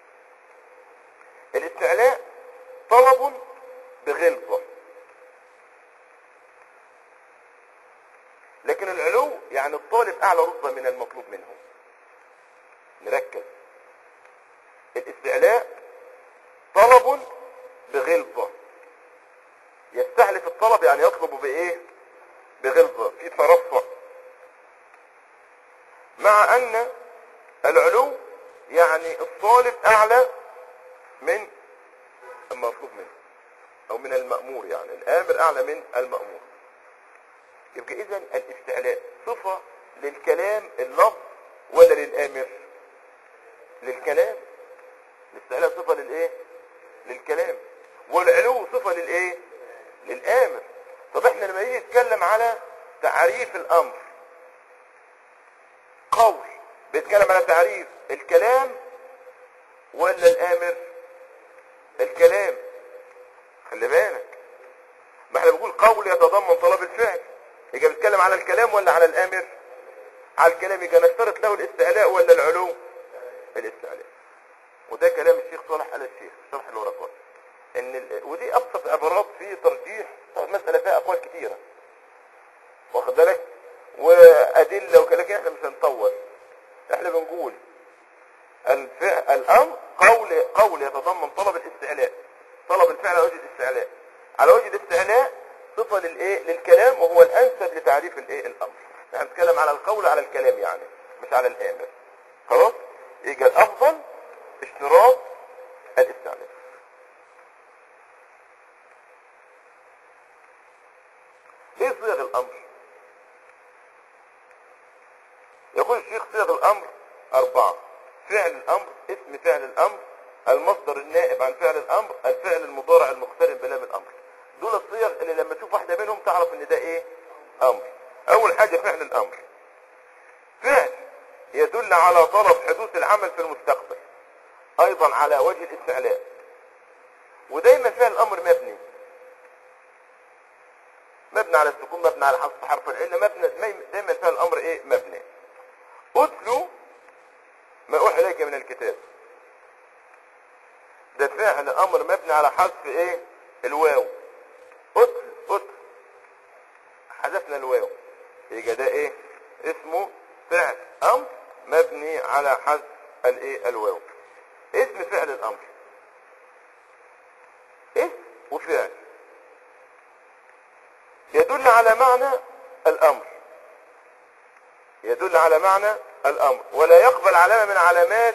الاستعلاء طلب بغلظه لكن العلو يعني الطالب اعلى رتبه من المطلوب منه نركز الاستعلاء طلب بغلظه يستحلف الطلب يعني يطلب بايه بغلظه في ترفع مع ان العلو يعني الطالب اعلى من المطلوب منه او من المأمور يعني الامر اعلى من المأمور يبقى اذا الاستعلاء صفة للكلام اللفظ ولا للامر للكلام الاستعلاء صفة للايه للكلام والعلو صفة للايه للامر طب احنا لما نيجي نتكلم على تعريف الامر قول بيتكلم على تعريف الكلام ولا الامر الكلام خلي بالك ما احنا بنقول قول يتضمن طلب الفعل يبقى بيتكلم على الكلام ولا على الامر على الكلام يبقى نشترط له الاستعلاء ولا العلو الاستعلاء وده كلام الشيخ صالح ال الشيخ شرح الورقات ان ال... ودي ابسط عبارات في ترجيح مسألة فيها اقوال كتيرة واخد بالك وادلة وكده لكن احنا مش هنطول احنا بنقول الفعل الامر قول قول يتضمن طلب الاستعلاء طلب الفعل على وجه الاستعلاء على وجه الاستعلاء صفة للايه للكلام وهو الانسب لتعريف الايه الامر احنا بنتكلم على القول على الكلام يعني مش على الامر خلاص يبقى الافضل اشتراط الاستعلاء ايه صيغ الامر يقول الشيخ صيغ الامر اربعة فعل الامر اسم فعل الامر المصدر النائب عن فعل الامر الفعل المضارع المقترن بلام الامر دول الصيغ اللي لما تشوف واحدة منهم تعرف ان ده ايه امر اول حاجة فعل الامر فعل يدل على طلب حدوث العمل في المستقبل ايضا على وجه الاستعلاء ودايما فعل الامر مبني مبني على السكون مبني على حذف حرف العله مبني دايما فعل الامر ايه مبني اتلو ما اوحي اليك من الكتاب ده فعل امر مبني على حذف ايه الواو اتل اتل حذفنا الواو يبقى ده ايه اسمه فعل امر مبني على حذف الايه الواو اسم فعل الامر اسم وفعل يدل على معنى الامر يدل على معنى الامر ولا يقبل علامه من علامات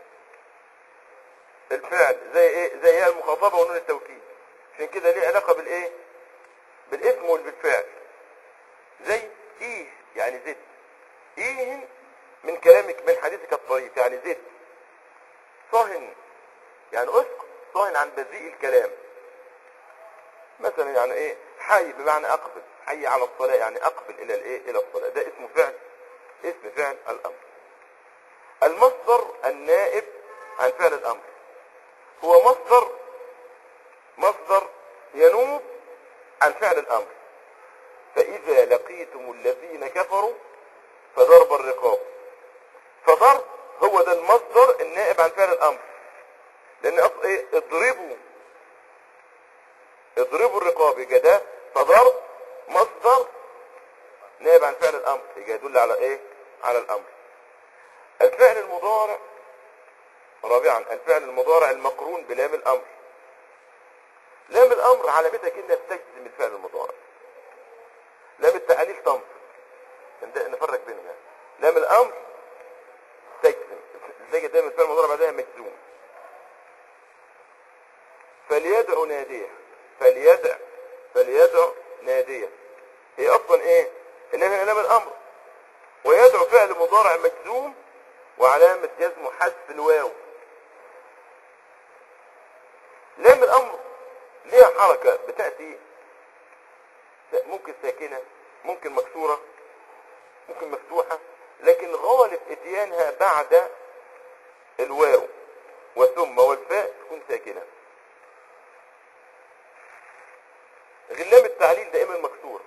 الفعل زي ايه زي هي المخاطبه ونون التوكيد عشان كده ليه علاقه بالايه بالاسم وبالفعل زي ايه يعني زد ايه من كلامك من حديثك الطريف يعني زد صهن يعني اسق صهن عن بذيء الكلام مثلا يعني ايه حي بمعنى اقبل حي على الصلاه يعني اقبل الى الايه الى الصلاه ده اسمه فعل اسم فعل الامر المصدر النائب عن فعل الامر هو مصدر مصدر ينوب عن فعل الامر فاذا لقيتم الذين كفروا فضرب الرقاب فضرب هو ده المصدر النائب عن فعل الامر لان اصل ايه اضربوا اضربوا الرقاب يبقى ده فضرب مصدر نائب عن فعل الامر يبقى يدل على ايه على الامر الفعل المضارع رابعا الفعل المضارع المقرون بلام الامر لام الامر علامتها كأنها بتجزم الفعل المضارع لام التعليل تنصب نبدأ نفرق بينهم يعني لام الامر تجزم تلاقي دايما الفعل المضارع بعدها مجزوم فليدعو ناديه فليدع فليدعو ناديه هي اصلا ايه انها لام الامر ويدعو فعل مضارع مجزوم وعلامة جزمه حذف الواو لام الامر ليها حركة بتأتي ممكن ساكنة ممكن مكسورة ممكن مفتوحة لكن غالب اتيانها بعد الواو وثم والفاء تكون ساكنة غلام التعليل دائما مكسور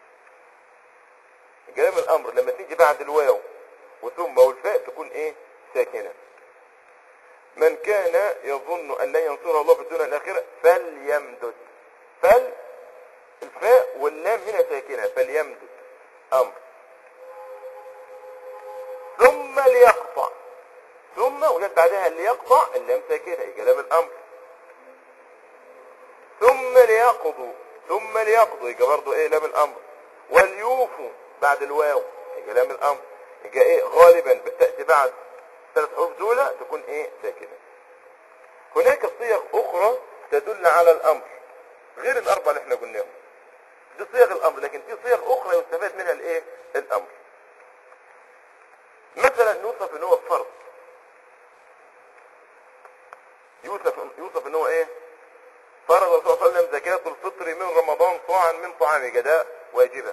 كلام الامر لما تيجي بعد الواو وثم والفاء تكون ايه ساكنة من كان يظن ان لن ينصره الله في الدنيا الاخرة فليمدد فل الفاء واللام هنا ساكنة فليمدد امر ثم ليقطع ثم وجد بعدها ليقطع اللام ساكنة ايه كلام الامر ثم ليقضوا ثم ليقضوا يبقى برضه ايه لام الامر وليوفوا بعد الواو يبقى لام الامر يبقى ايه غالبا بتاتي بعد ثلاث حروف دول تكون ايه ساكنه هناك صيغ اخرى تدل على الامر غير الاربعه اللي احنا قلناهم دي صيغ الامر لكن في صيغ اخرى يستفاد منها الايه الامر مثلا يوصف ان هو فرض يوصف يوصف ان هو ايه فرض الرسول صلى الله عليه وسلم زكاة الفطر من رمضان صاعا من طعام جداء واجبة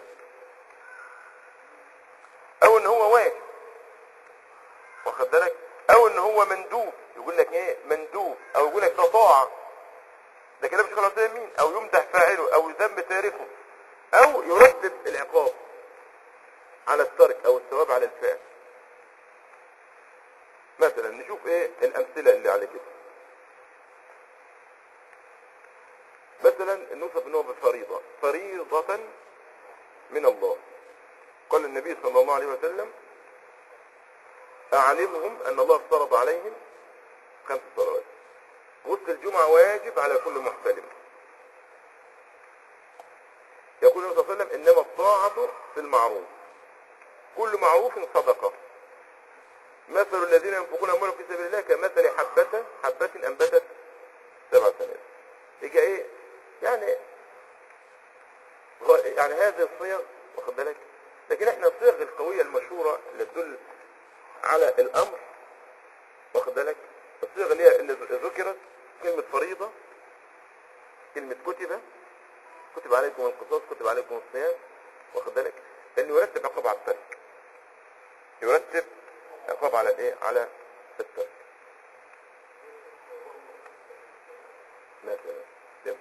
او ان هو واجب واخد بالك او ان هو مندوب يقول لك ايه مندوب او يقول لك ده طاعة ده كلام شيخ الاسلام مين او يمدح فاعله او يذم تاركه او يرتب العقاب على الترك او الثواب على الفعل مثلا نشوف ايه الامثلة اللي على كده مثلا نوصف ان هو بفريضة فريضة من الله قال النبي صلى الله عليه وسلم اعلمهم ان الله افترض عليهم خمس صلوات غسل الجمعة واجب على كل محتلم يقول النبي صلى الله عليه وسلم انما الطاعة في المعروف كل معروف صدقة مثل الذين ينفقون اموالهم في سبيل الله كمثل حبة حبة انبتت سبع سنوات يجي ايه يعني غ- يعني هذه الصيغ واخد بالك لكن احنا الصيغ القوية المشهورة اللي تدل على الامر واخد بالك الصيغ اللي هي اللي ذكرت كلمة فريضة كلمة كتب كتب عليكم القصاص كتب عليكم الصيام واخد بالك انه يرتب عقاب على الترك يرتب عقاب على الايه على الترك مثلا يلا.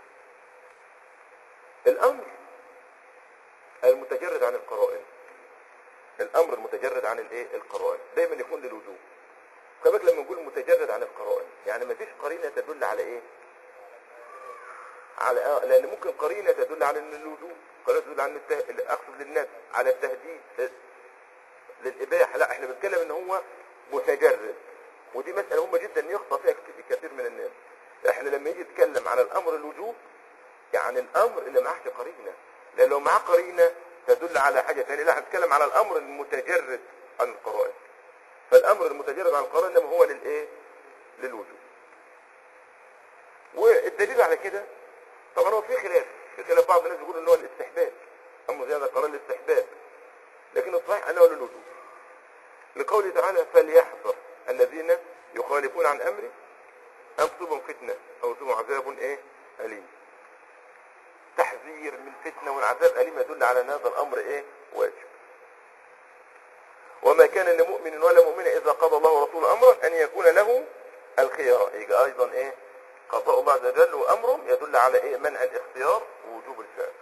الامر المتجرد عن القرائن الامر المتجرد عن الايه القرائن دايما يكون للوجوب كذلك لما نقول متجرد عن القرائن يعني ما فيش قرينه تدل على ايه على آه لان ممكن قرينه تدل على ان الوجوب قرينة تدل على الته... اقصد للناس على التهديد لل- للاباحه لا احنا بنتكلم ان هو متجرد ودي مساله مهمه جدا يخطا فيها كت- كثير من الناس احنا لما يجي يتكلم على الامر الوجوب يعني الامر اللي معهش قرينه لان لو معاه قرينه تدل على حاجه ثانيه لا هنتكلم على الامر المتجرد عن القرائن فالامر المتجرد عن القرائن انما هو للايه للوجوب والدليل على كده طبعا هو في خلاف في خلاف بعض الناس يقول ان هو الاستحباب امر زياده قرار الاستحباب لكن الصحيح انه للوجوب لقوله تعالى فليحذر الذين يخالفون عن امره ان تصيبهم فتنه او يصيبهم عذاب ايه اليم تحذير من فتنه والعذاب اليم يدل على ان هذا الامر ايه واجب وما كان لمؤمن ولا مؤمنة إذا قضى الله ورسوله أمرا أن يكون له الخيار يبقى أيضا إيه قضاء الله عز وجل وأمره يدل على إيه منع الاختيار ووجوب الفعل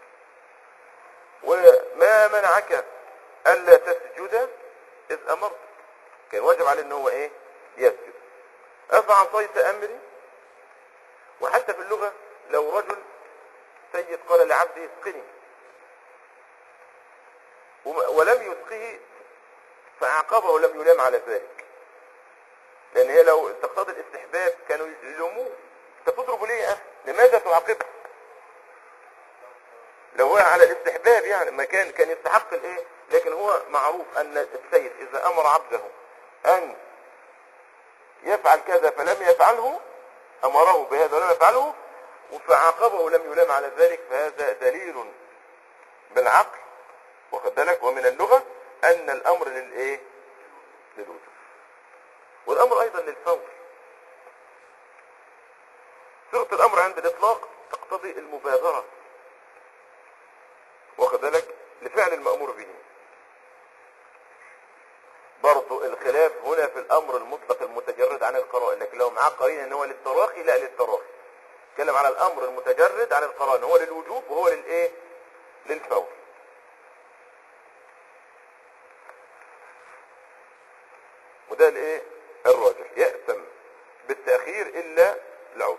وما منعك ألا تسجد إذ أمرت كان واجب عليه إن هو إيه يسجد أفعصيت أمري وحتى في اللغة لو رجل سيد قال لعبده اسقني وم- ولم يسقه فأعقبه ولم يلام على ذلك لأن هي لو تقتضي الاستحباب كانوا يلوموه أنت بتضربه ليه يا أخي؟ لماذا تعاقبه؟ لو هو على الاستحباب يعني ما كان كان يستحق الايه لكن هو معروف ان السيد اذا امر عبده ان يفعل كذا فلم يفعله امره بهذا ولم يفعله فعاقبه ولم يلام على ذلك فهذا دليل بالعقل واخد بالك ومن اللغه ان الامر للايه للوجوب والامر ايضا للفور صيغه الامر عند الاطلاق تقتضي المبادره واخد بالك لفعل المأمور به برضو الخلاف هنا في الأمر المطلق المتجرد عن القرائن لكن لو معاه قرينة ان هو للتراخي لا للتراخي اتكلم على الأمر المتجرد عن القرائن هو للوجوب وهو للإيه للفور وده الايه الراجح يأثم بالتأخير إلا العذر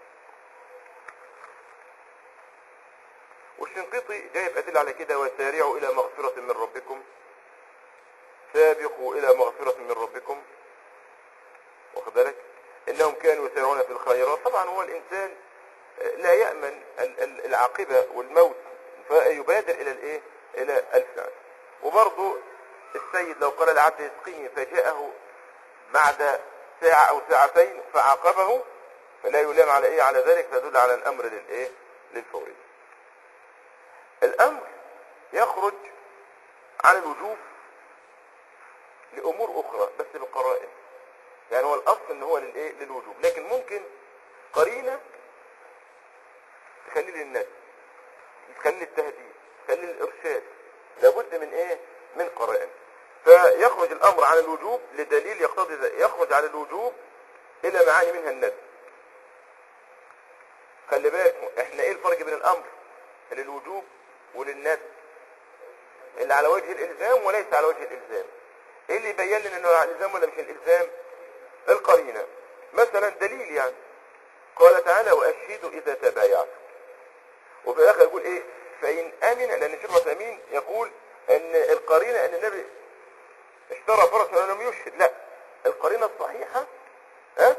والشنقيطي جايب أدلة على كده وسارعوا إلى مغفرة من ربكم سابقوا إلى مغفرة من ربكم واخد بالك إنهم كانوا يسارعون في الخيرات طبعا هو الإنسان لا يأمن ال- ال- العاقبة والموت فيبادر إلى الإيه إلى الفعل وبرضه السيد لو قال العبد يسقيني فجاءه بعد ساعة أو ساعتين فعاقبه فلا يلام على إيه على ذلك فيدل على الأمر للإيه للفورية الامر يخرج عن الوجوب لامور اخرى بس بقرائن يعني هو الاصل ان هو للايه للوجوب لكن ممكن قرينه تخليه للناس تخلي التهديد تخلي الارشاد لابد من ايه من قرائن فيخرج الامر عن الوجوب لدليل يقتضي ذلك يخرج عن الوجوب الى معاني منها الندب خلي بالك احنا ايه الفرق بين الامر للوجوب وللندب اللي على وجه الالزام وليس على وجه الالزام ايه اللي يبين لنا انه على الالزام ولا مش الالزام القرينه مثلا دليل يعني قال تعالى واشهدوا اذا تبايعتم وفي الاخر يقول ايه فان امن لان الشيخ عثيمين يقول ان القرينه ان النبي اشترى فرسا ولم يشهد لا القرينه الصحيحه ها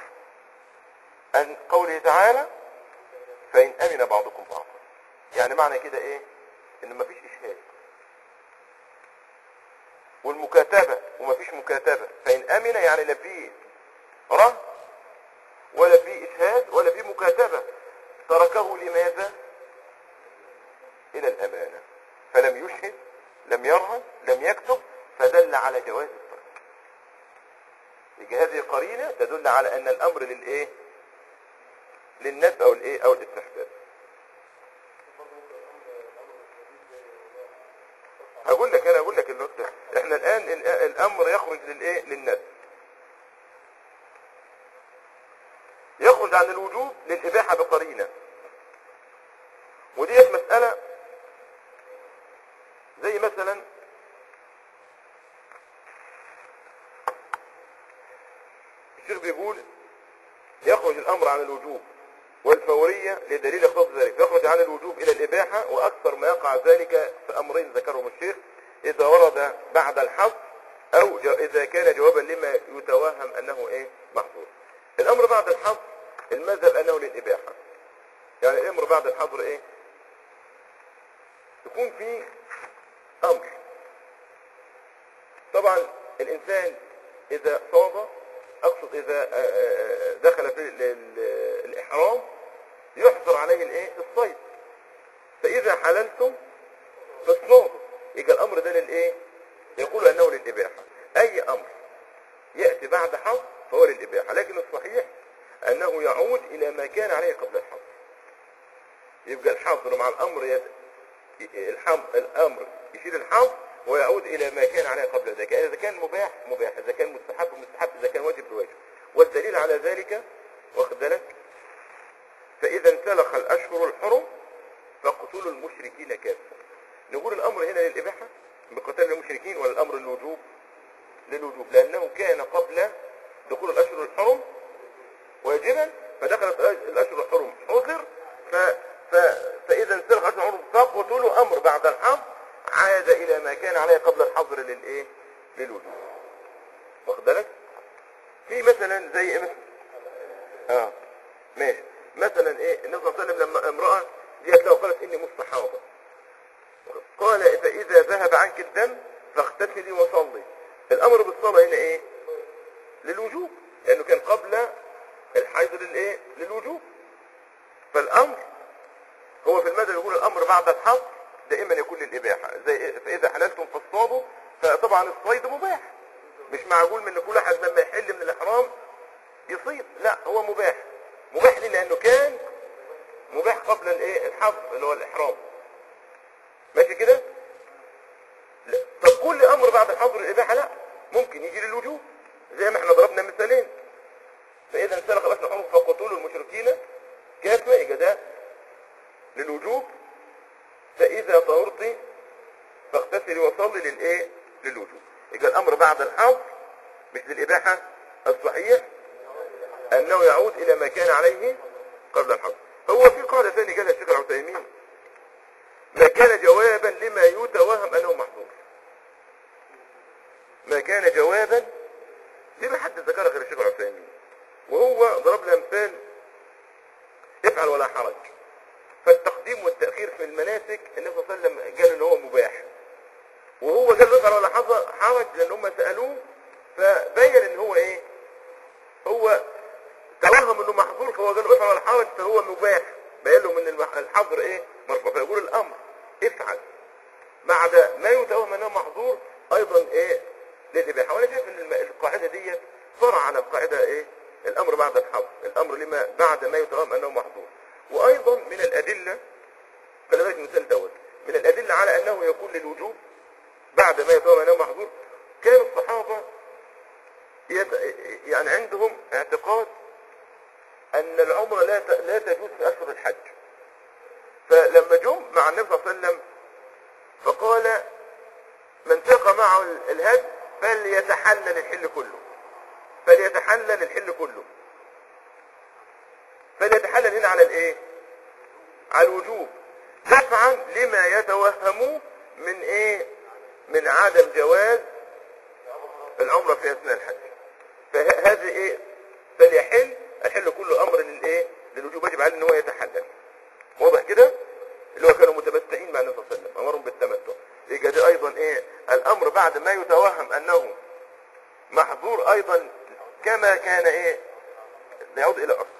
ان قوله تعالى فان امن بعضكم بعضا يعني معنى كده ايه ان مفيش اشهاد والمكاتبة ومفيش مكاتبة فان امن يعني لا في رهن ولا في اشهاد ولا في مكاتبة تركه لماذا الى الامانة فلم يشهد لم يرهن لم يكتب فدل على جواز الترك يجي هذه قرينة تدل على ان الامر للايه للندب او الايه او الاستحباب هقول لك انا اقول لك النقطة احنا الان ال- الامر يخرج للايه للندب يخرج عن الوجوب للاباحة بقرينة وديت مسألة زي مثلا الشيخ بيقول يخرج الامر عن الوجوب والفورية لدليل خاص ذلك يخرج عن الوجوب إلى الإباحة وأكثر ما يقع ذلك في أمرين ذكرهم الشيخ إذا ورد بعد الحظ أو ج- إذا كان جوابا لما يتوهم أنه إيه محظور الأمر بعد الحظ المذهب أنه للإباحة يعني الأمر بعد الحظر إيه يكون في أمر طبعا الإنسان إذا صاد أقصد إذا آه، آه، دخل في ال- ال- الإحرام يحظر عليه الإيه الصيد فإذا حللتم فاصطادوا يبقى الأمر ده للإيه يقول أنه للإباحة أي أمر يأتي بعد حظ فهو للإباحة لكن الصحيح أنه يعود إلى ما كان عليه قبل الحظر يبقى الحظر مع الأمر يد... الحم... الأمر يشيل الحظر ويعود إلى ما كان عليه قبل ذلك إذا كان مباح مباح إذا كان مستحب مستحب إذا كان واجب واجب والدليل على ذلك واخد بالك فإذا انسلخ الأشهر الحرم فاقتلوا المشركين كافة نقول الأمر هنا للإباحة بقتال المشركين ولا الأمر للوجوب للوجوب لأنه كان قبل دخول الأشهر الحرم واجبا فدخلت الأشهر الحرم حظر ف... ف... فإذا انسلخ الأشهر الحرم فاقتلوا أمر بعد الحظر عاد إلى ما كان عليه قبل الحظر للإيه للوجوب واخد بالك في مثلا زي إيه مثلا اه ماشي مثلا ايه النبي صلى الله عليه وسلم لما امرأة جاءت له وقالت اني مستحاضة قال فاذا ذهب عنك الدم فاغتسلي وصلي الامر بالصلاة هنا ايه للوجوب لانه كان قبل الحيض للايه للوجوب فالامر هو في المذهب يقول الامر بعد الحظ دائما يكون للاباحه زي إيه؟ فاذا حللتم فاصطادوا فطبعا الصيد مباح مش معقول من ان كل واحد لما يحل من الاحرام يصيد لا هو مباح مباح ليه لانه كان مباح قبل الايه الحظ اللي هو الاحرام ماشي كده لا. طب كل امر بعد الحظر الاباحه لا ممكن يجي للوجوب زي ما احنا ضربنا مثالين فاذا انسلخ الاشهر الحرم فقتلوا المشركين كافه يبقى ده للوجوب فاذا طهرت فاغتسلي وصلي للايه للوجوب يبقى الامر بعد الحظر مش للاباحه الصحيح انه يعود الى ما كان عليه قبل الحظر هو في قاعده ثانيه قالها الشيخ العثيمين ما كان جوابا لما يتوهم انه محظور ما كان جوابا لما حد ذكرها غير الشيخ العثيمين وهو ضرب لنا مثال افعل ولا حرج فالتقديم والتأخير في المناسك النبي صلى الله عليه وسلم قال ان هو مباح وهو قال له افعل ولا حظ- حرج لان هم سألوه فبين ان هو ايه هو توهم انه محظور فهو قال له افعل ولا حرج فهو مباح بين له من المح- الحظر ايه مرفوع فيقول الامر افعل بعد ما يتوهم انه محظور ايضا ايه للاباحه وانا شايف ان الم- القاعده دي فرع على القاعده ايه الامر بعد الحظر الامر لما بعد ما يتوهم انه محظور وايضا من الادله خلي بالك المثال دوت من الادله على انه يكون للوجوب بعد ما يتوهم انه محظور كان الصحابه يت- يعني عندهم اعتقاد ان العمره لا ت- لا تجوز في اشهر الحج فلما جم مع النبي صلى الله عليه وسلم فقال من ساق معه ال- الهدي فليتحلل الحل كله فليتحلل الحل كله فليتحلل هنا على الايه على الوجوب دفعا لما يتوهموه من ايه من عدم جواز العمره في اثناء الحج فهذه ايه فليحل الحل كله امر للايه للوجوب يجب عليه ان هو يتحلل واضح كده اللي هو كانوا متمتعين مع النبي صلى الله عليه وسلم امرهم بالتمتع يبقى دي ايضا ايه الامر بعد ما يتوهم انه محظور ايضا كما كان ايه يعود الى اصل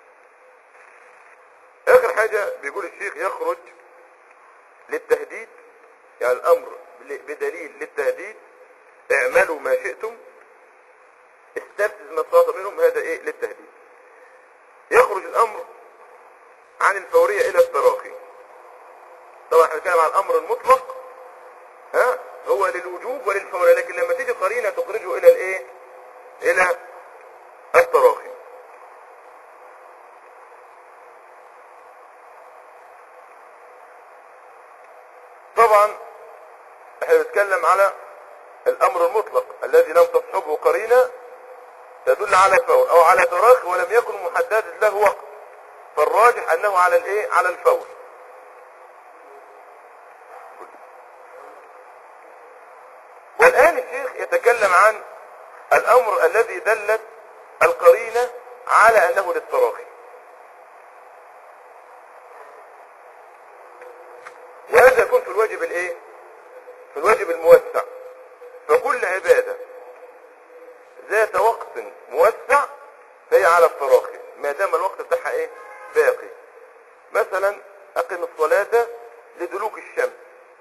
اخر حاجة بيقول الشيخ يخرج للتهديد يعني الامر بدليل للتهديد اعملوا ما شئتم استفزز ما استطعتم منهم هذا ايه للتهديد يخرج الامر عن الفورية الى التراخي طبعا احنا بنتكلم عن الامر المطلق ها هو للوجوب وللفورية لكن لما تيجي قرينة تخرجه الى الايه الى التراخي طبعا احنا بنتكلم على الامر المطلق الذي لم تصحبه قرينة تدل على فور او على تراخي ولم يكن محددا له وقت فالراجح انه على الايه على الفور والان الشيخ يتكلم عن الامر الذي دلت القرينة على انه للتراخي وهذا يكون في الواجب الايه في الواجب الموسع فكل عبادة ذات وقت موسع فهي على التراخي ما دام الوقت بتاعها ايه باقي مثلا اقم الصلاة لدلوك الشمس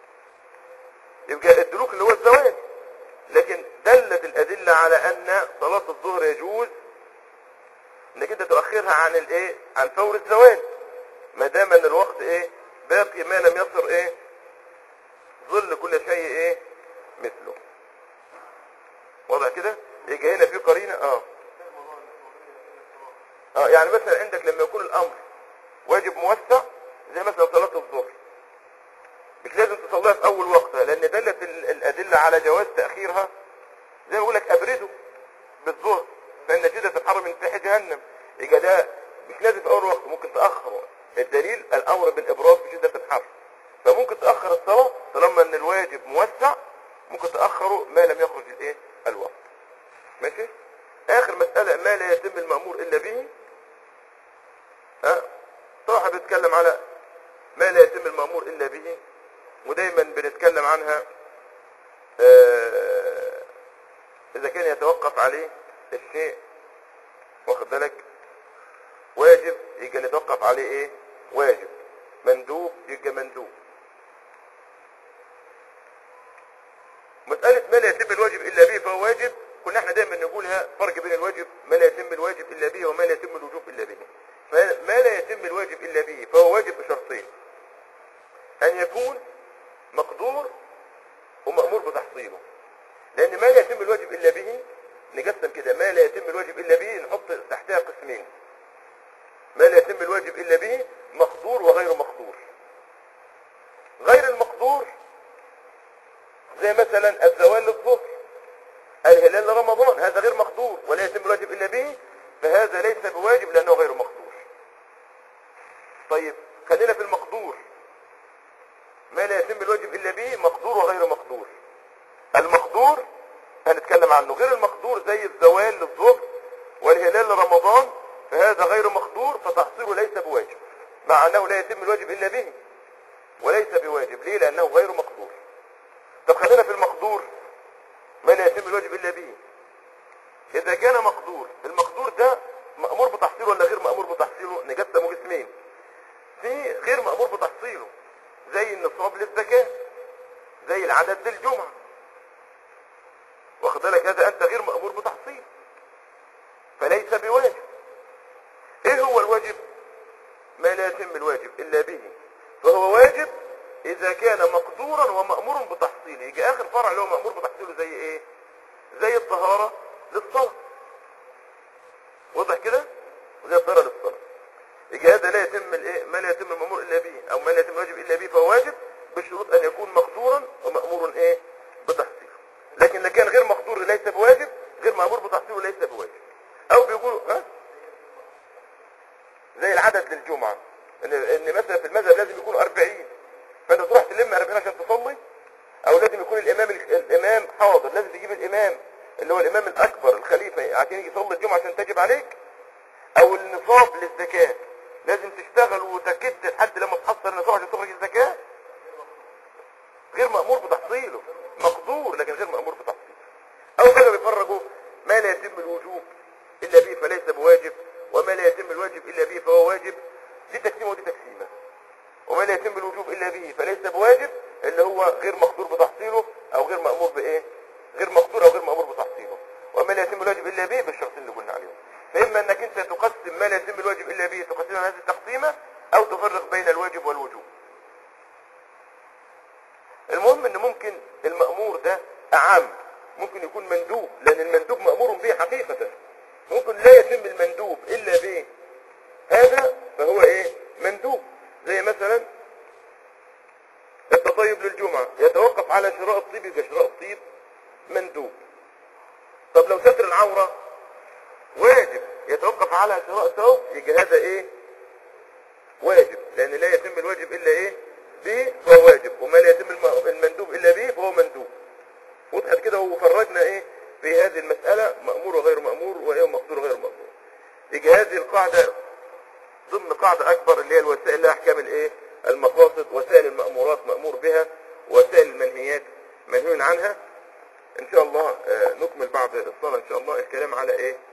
يبقى الدلوك اللي هو الزوال لكن دلت الادلة على ان صلاة الظهر يجوز انك انت تؤخرها عن الايه عن فور الزوال ما دام ان الوقت ايه باقي ما لم يصر ايه ظل كل شيء ايه مثله واضح كده يجي هنا في قرينة اه اه يعني مثلا عندك لما يكون الامر واجب موسع زي مثلا صلاة الظهر مش لازم تصليها في اول وقتها لان دلت ال- الادلة على جواز تأخيرها زي ما بقول لك ابرده بالظهر فان شدة الحر من فيح جهنم يبقى ده مش لازم في اول وقت ممكن تأخره الدليل الامر بالابراز في شدة الحر فممكن تأخر الصلاة طالما ان الواجب موسع ممكن تأخره ما لم يخرج الايه الوقت ماشي اخر مسألة ما لا يتم المأمور الا به ها طبعا بنتكلم على ما لا يتم المأمور الا به ودايما بنتكلم عنها آه، اذا كان يتوقف عليه الشيء واخد بالك واجب يبقى نتوقف عليه ايه واجب مندوب يبقى مندوب مسألة ما لا يتم الواجب إلا به فهو واجب كنا احنا دايما نقولها فرق بين الواجب ما لا يتم الواجب إلا به وما لا يتم الوجوب إلا به فما لا يتم الواجب إلا به فهو واجب بشرطين أن يكون مقدور ومأمور بتحصيله لأن ما لا يتم الواجب إلا به نقسم كده ما لا يتم الواجب إلا به نحط تحتها قسمين ما لا يتم الواجب إلا به مقدور وغير مقدور غير المقدور زي مثلا الزوال للظهر الهلال لرمضان هذا غير مقدور ولا يتم الواجب إلا به فهذا ليس بواجب لأنه غير مقدور طيب خلينا في المقدور ما لا يتم الواجب إلا به مقدور وغير مقدور المقدور هنتكلم عنه غير المقدور زي الزوال للظهر والهلال لرمضان فهذا غير مقدور فتحصيله ليس بواجب مع أنه لا يتم الواجب إلا به وليس بواجب ليه لأنه غير مقدور طب خلينا في المقدور ما لا يتم الواجب إلا به إذا كان مقدور المقدور ده مأمور بتحصيله ولا غير مأمور بتحصيله نقسمه قسمين في غير مأمور بتحصيله زي النصاب للزكاة زي العدد للجمعة واخد بالك هذا أنت غير مأمور بتحصيله فليس بواجب ايه هو الواجب ما لا يتم الواجب الا به فهو واجب اذا كان مقدورا ومأمور بتحصيله يجي اخر فرع اللي هو مأمور بتحصيله زي ايه زي الطهارة للصلاة واضح كده زي الطهارة للصلاة يجي هذا لا يتم الايه ما لا يتم المأمور الا به او ما لا يتم الواجب الا به فهو واجب بشروط ان يكون مقدورا ومأمور ايه بتحصيله لكن إذا كان غير مقدور ليس بواجب غير مأمور بتحصيله ليس بواجب او بيقولوا ها زي العدد للجمعة ان, إن مثلا في المذهب لازم يكون 40 فانت تروح تلم 40 عشان تصلي او لازم يكون الامام الامام حاضر لازم تجيب الامام اللي هو الامام الاكبر الخليفة عشان يجي يصلي الجمعة عشان تجب عليك او النصاب للزكاة لازم تشتغل وتكد لحد لما تحصل النصاب عشان تخرج الزكاة غير مأمور بتحصيله مقدور لكن غير مأمور بتحصيله او كده بيفرقوا ما لا يتم الوجوب الا به فليس بواجب وما لا يتم الواجب الا به فهو واجب دي تقسيمه ودي تقسيمه وما لا يتم الوجوب الا به فليس بواجب اللي هو غير مقدور بتحصيله او غير مأمور بايه غير مقدور او غير مأمور بتحصيله وما لا يتم الواجب الا به بالشرطين اللي قلنا عليهم فاما انك انت تقسم ما لا يتم الواجب الا به تقسمها هذه التقسيمه او تفرق بين الواجب والوجوب المهم ان ممكن المأمور ده اعم ممكن يكون مندوب لان المندوب مأمور به حقيقة ممكن لا يتم المندوب الا به هذا فهو ايه مندوب زي مثلا التطيب للجمعة يتوقف على شراء الطيب يبقى شراء الطيب مندوب طب لو ستر العورة واجب يتوقف على شراء ثوب يبقى هذا ايه واجب لان لا يتم الواجب الا ايه به فهو واجب وما لا يتم الم- المندوب الا به فهو مندوب وضحت كده وفرجنا ايه في هذه المسألة مأمور وغير مأمور وايه مقدور وغير مقدور يجي هذه القاعدة ضمن قاعدة أكبر اللي هي الوسائل لها أحكام الإيه؟ المقاصد وسائل المأمورات مأمور بها وسائل المنهيات منهي عنها إن شاء الله آه، نكمل بعد الصلاة إن شاء الله الكلام على إيه؟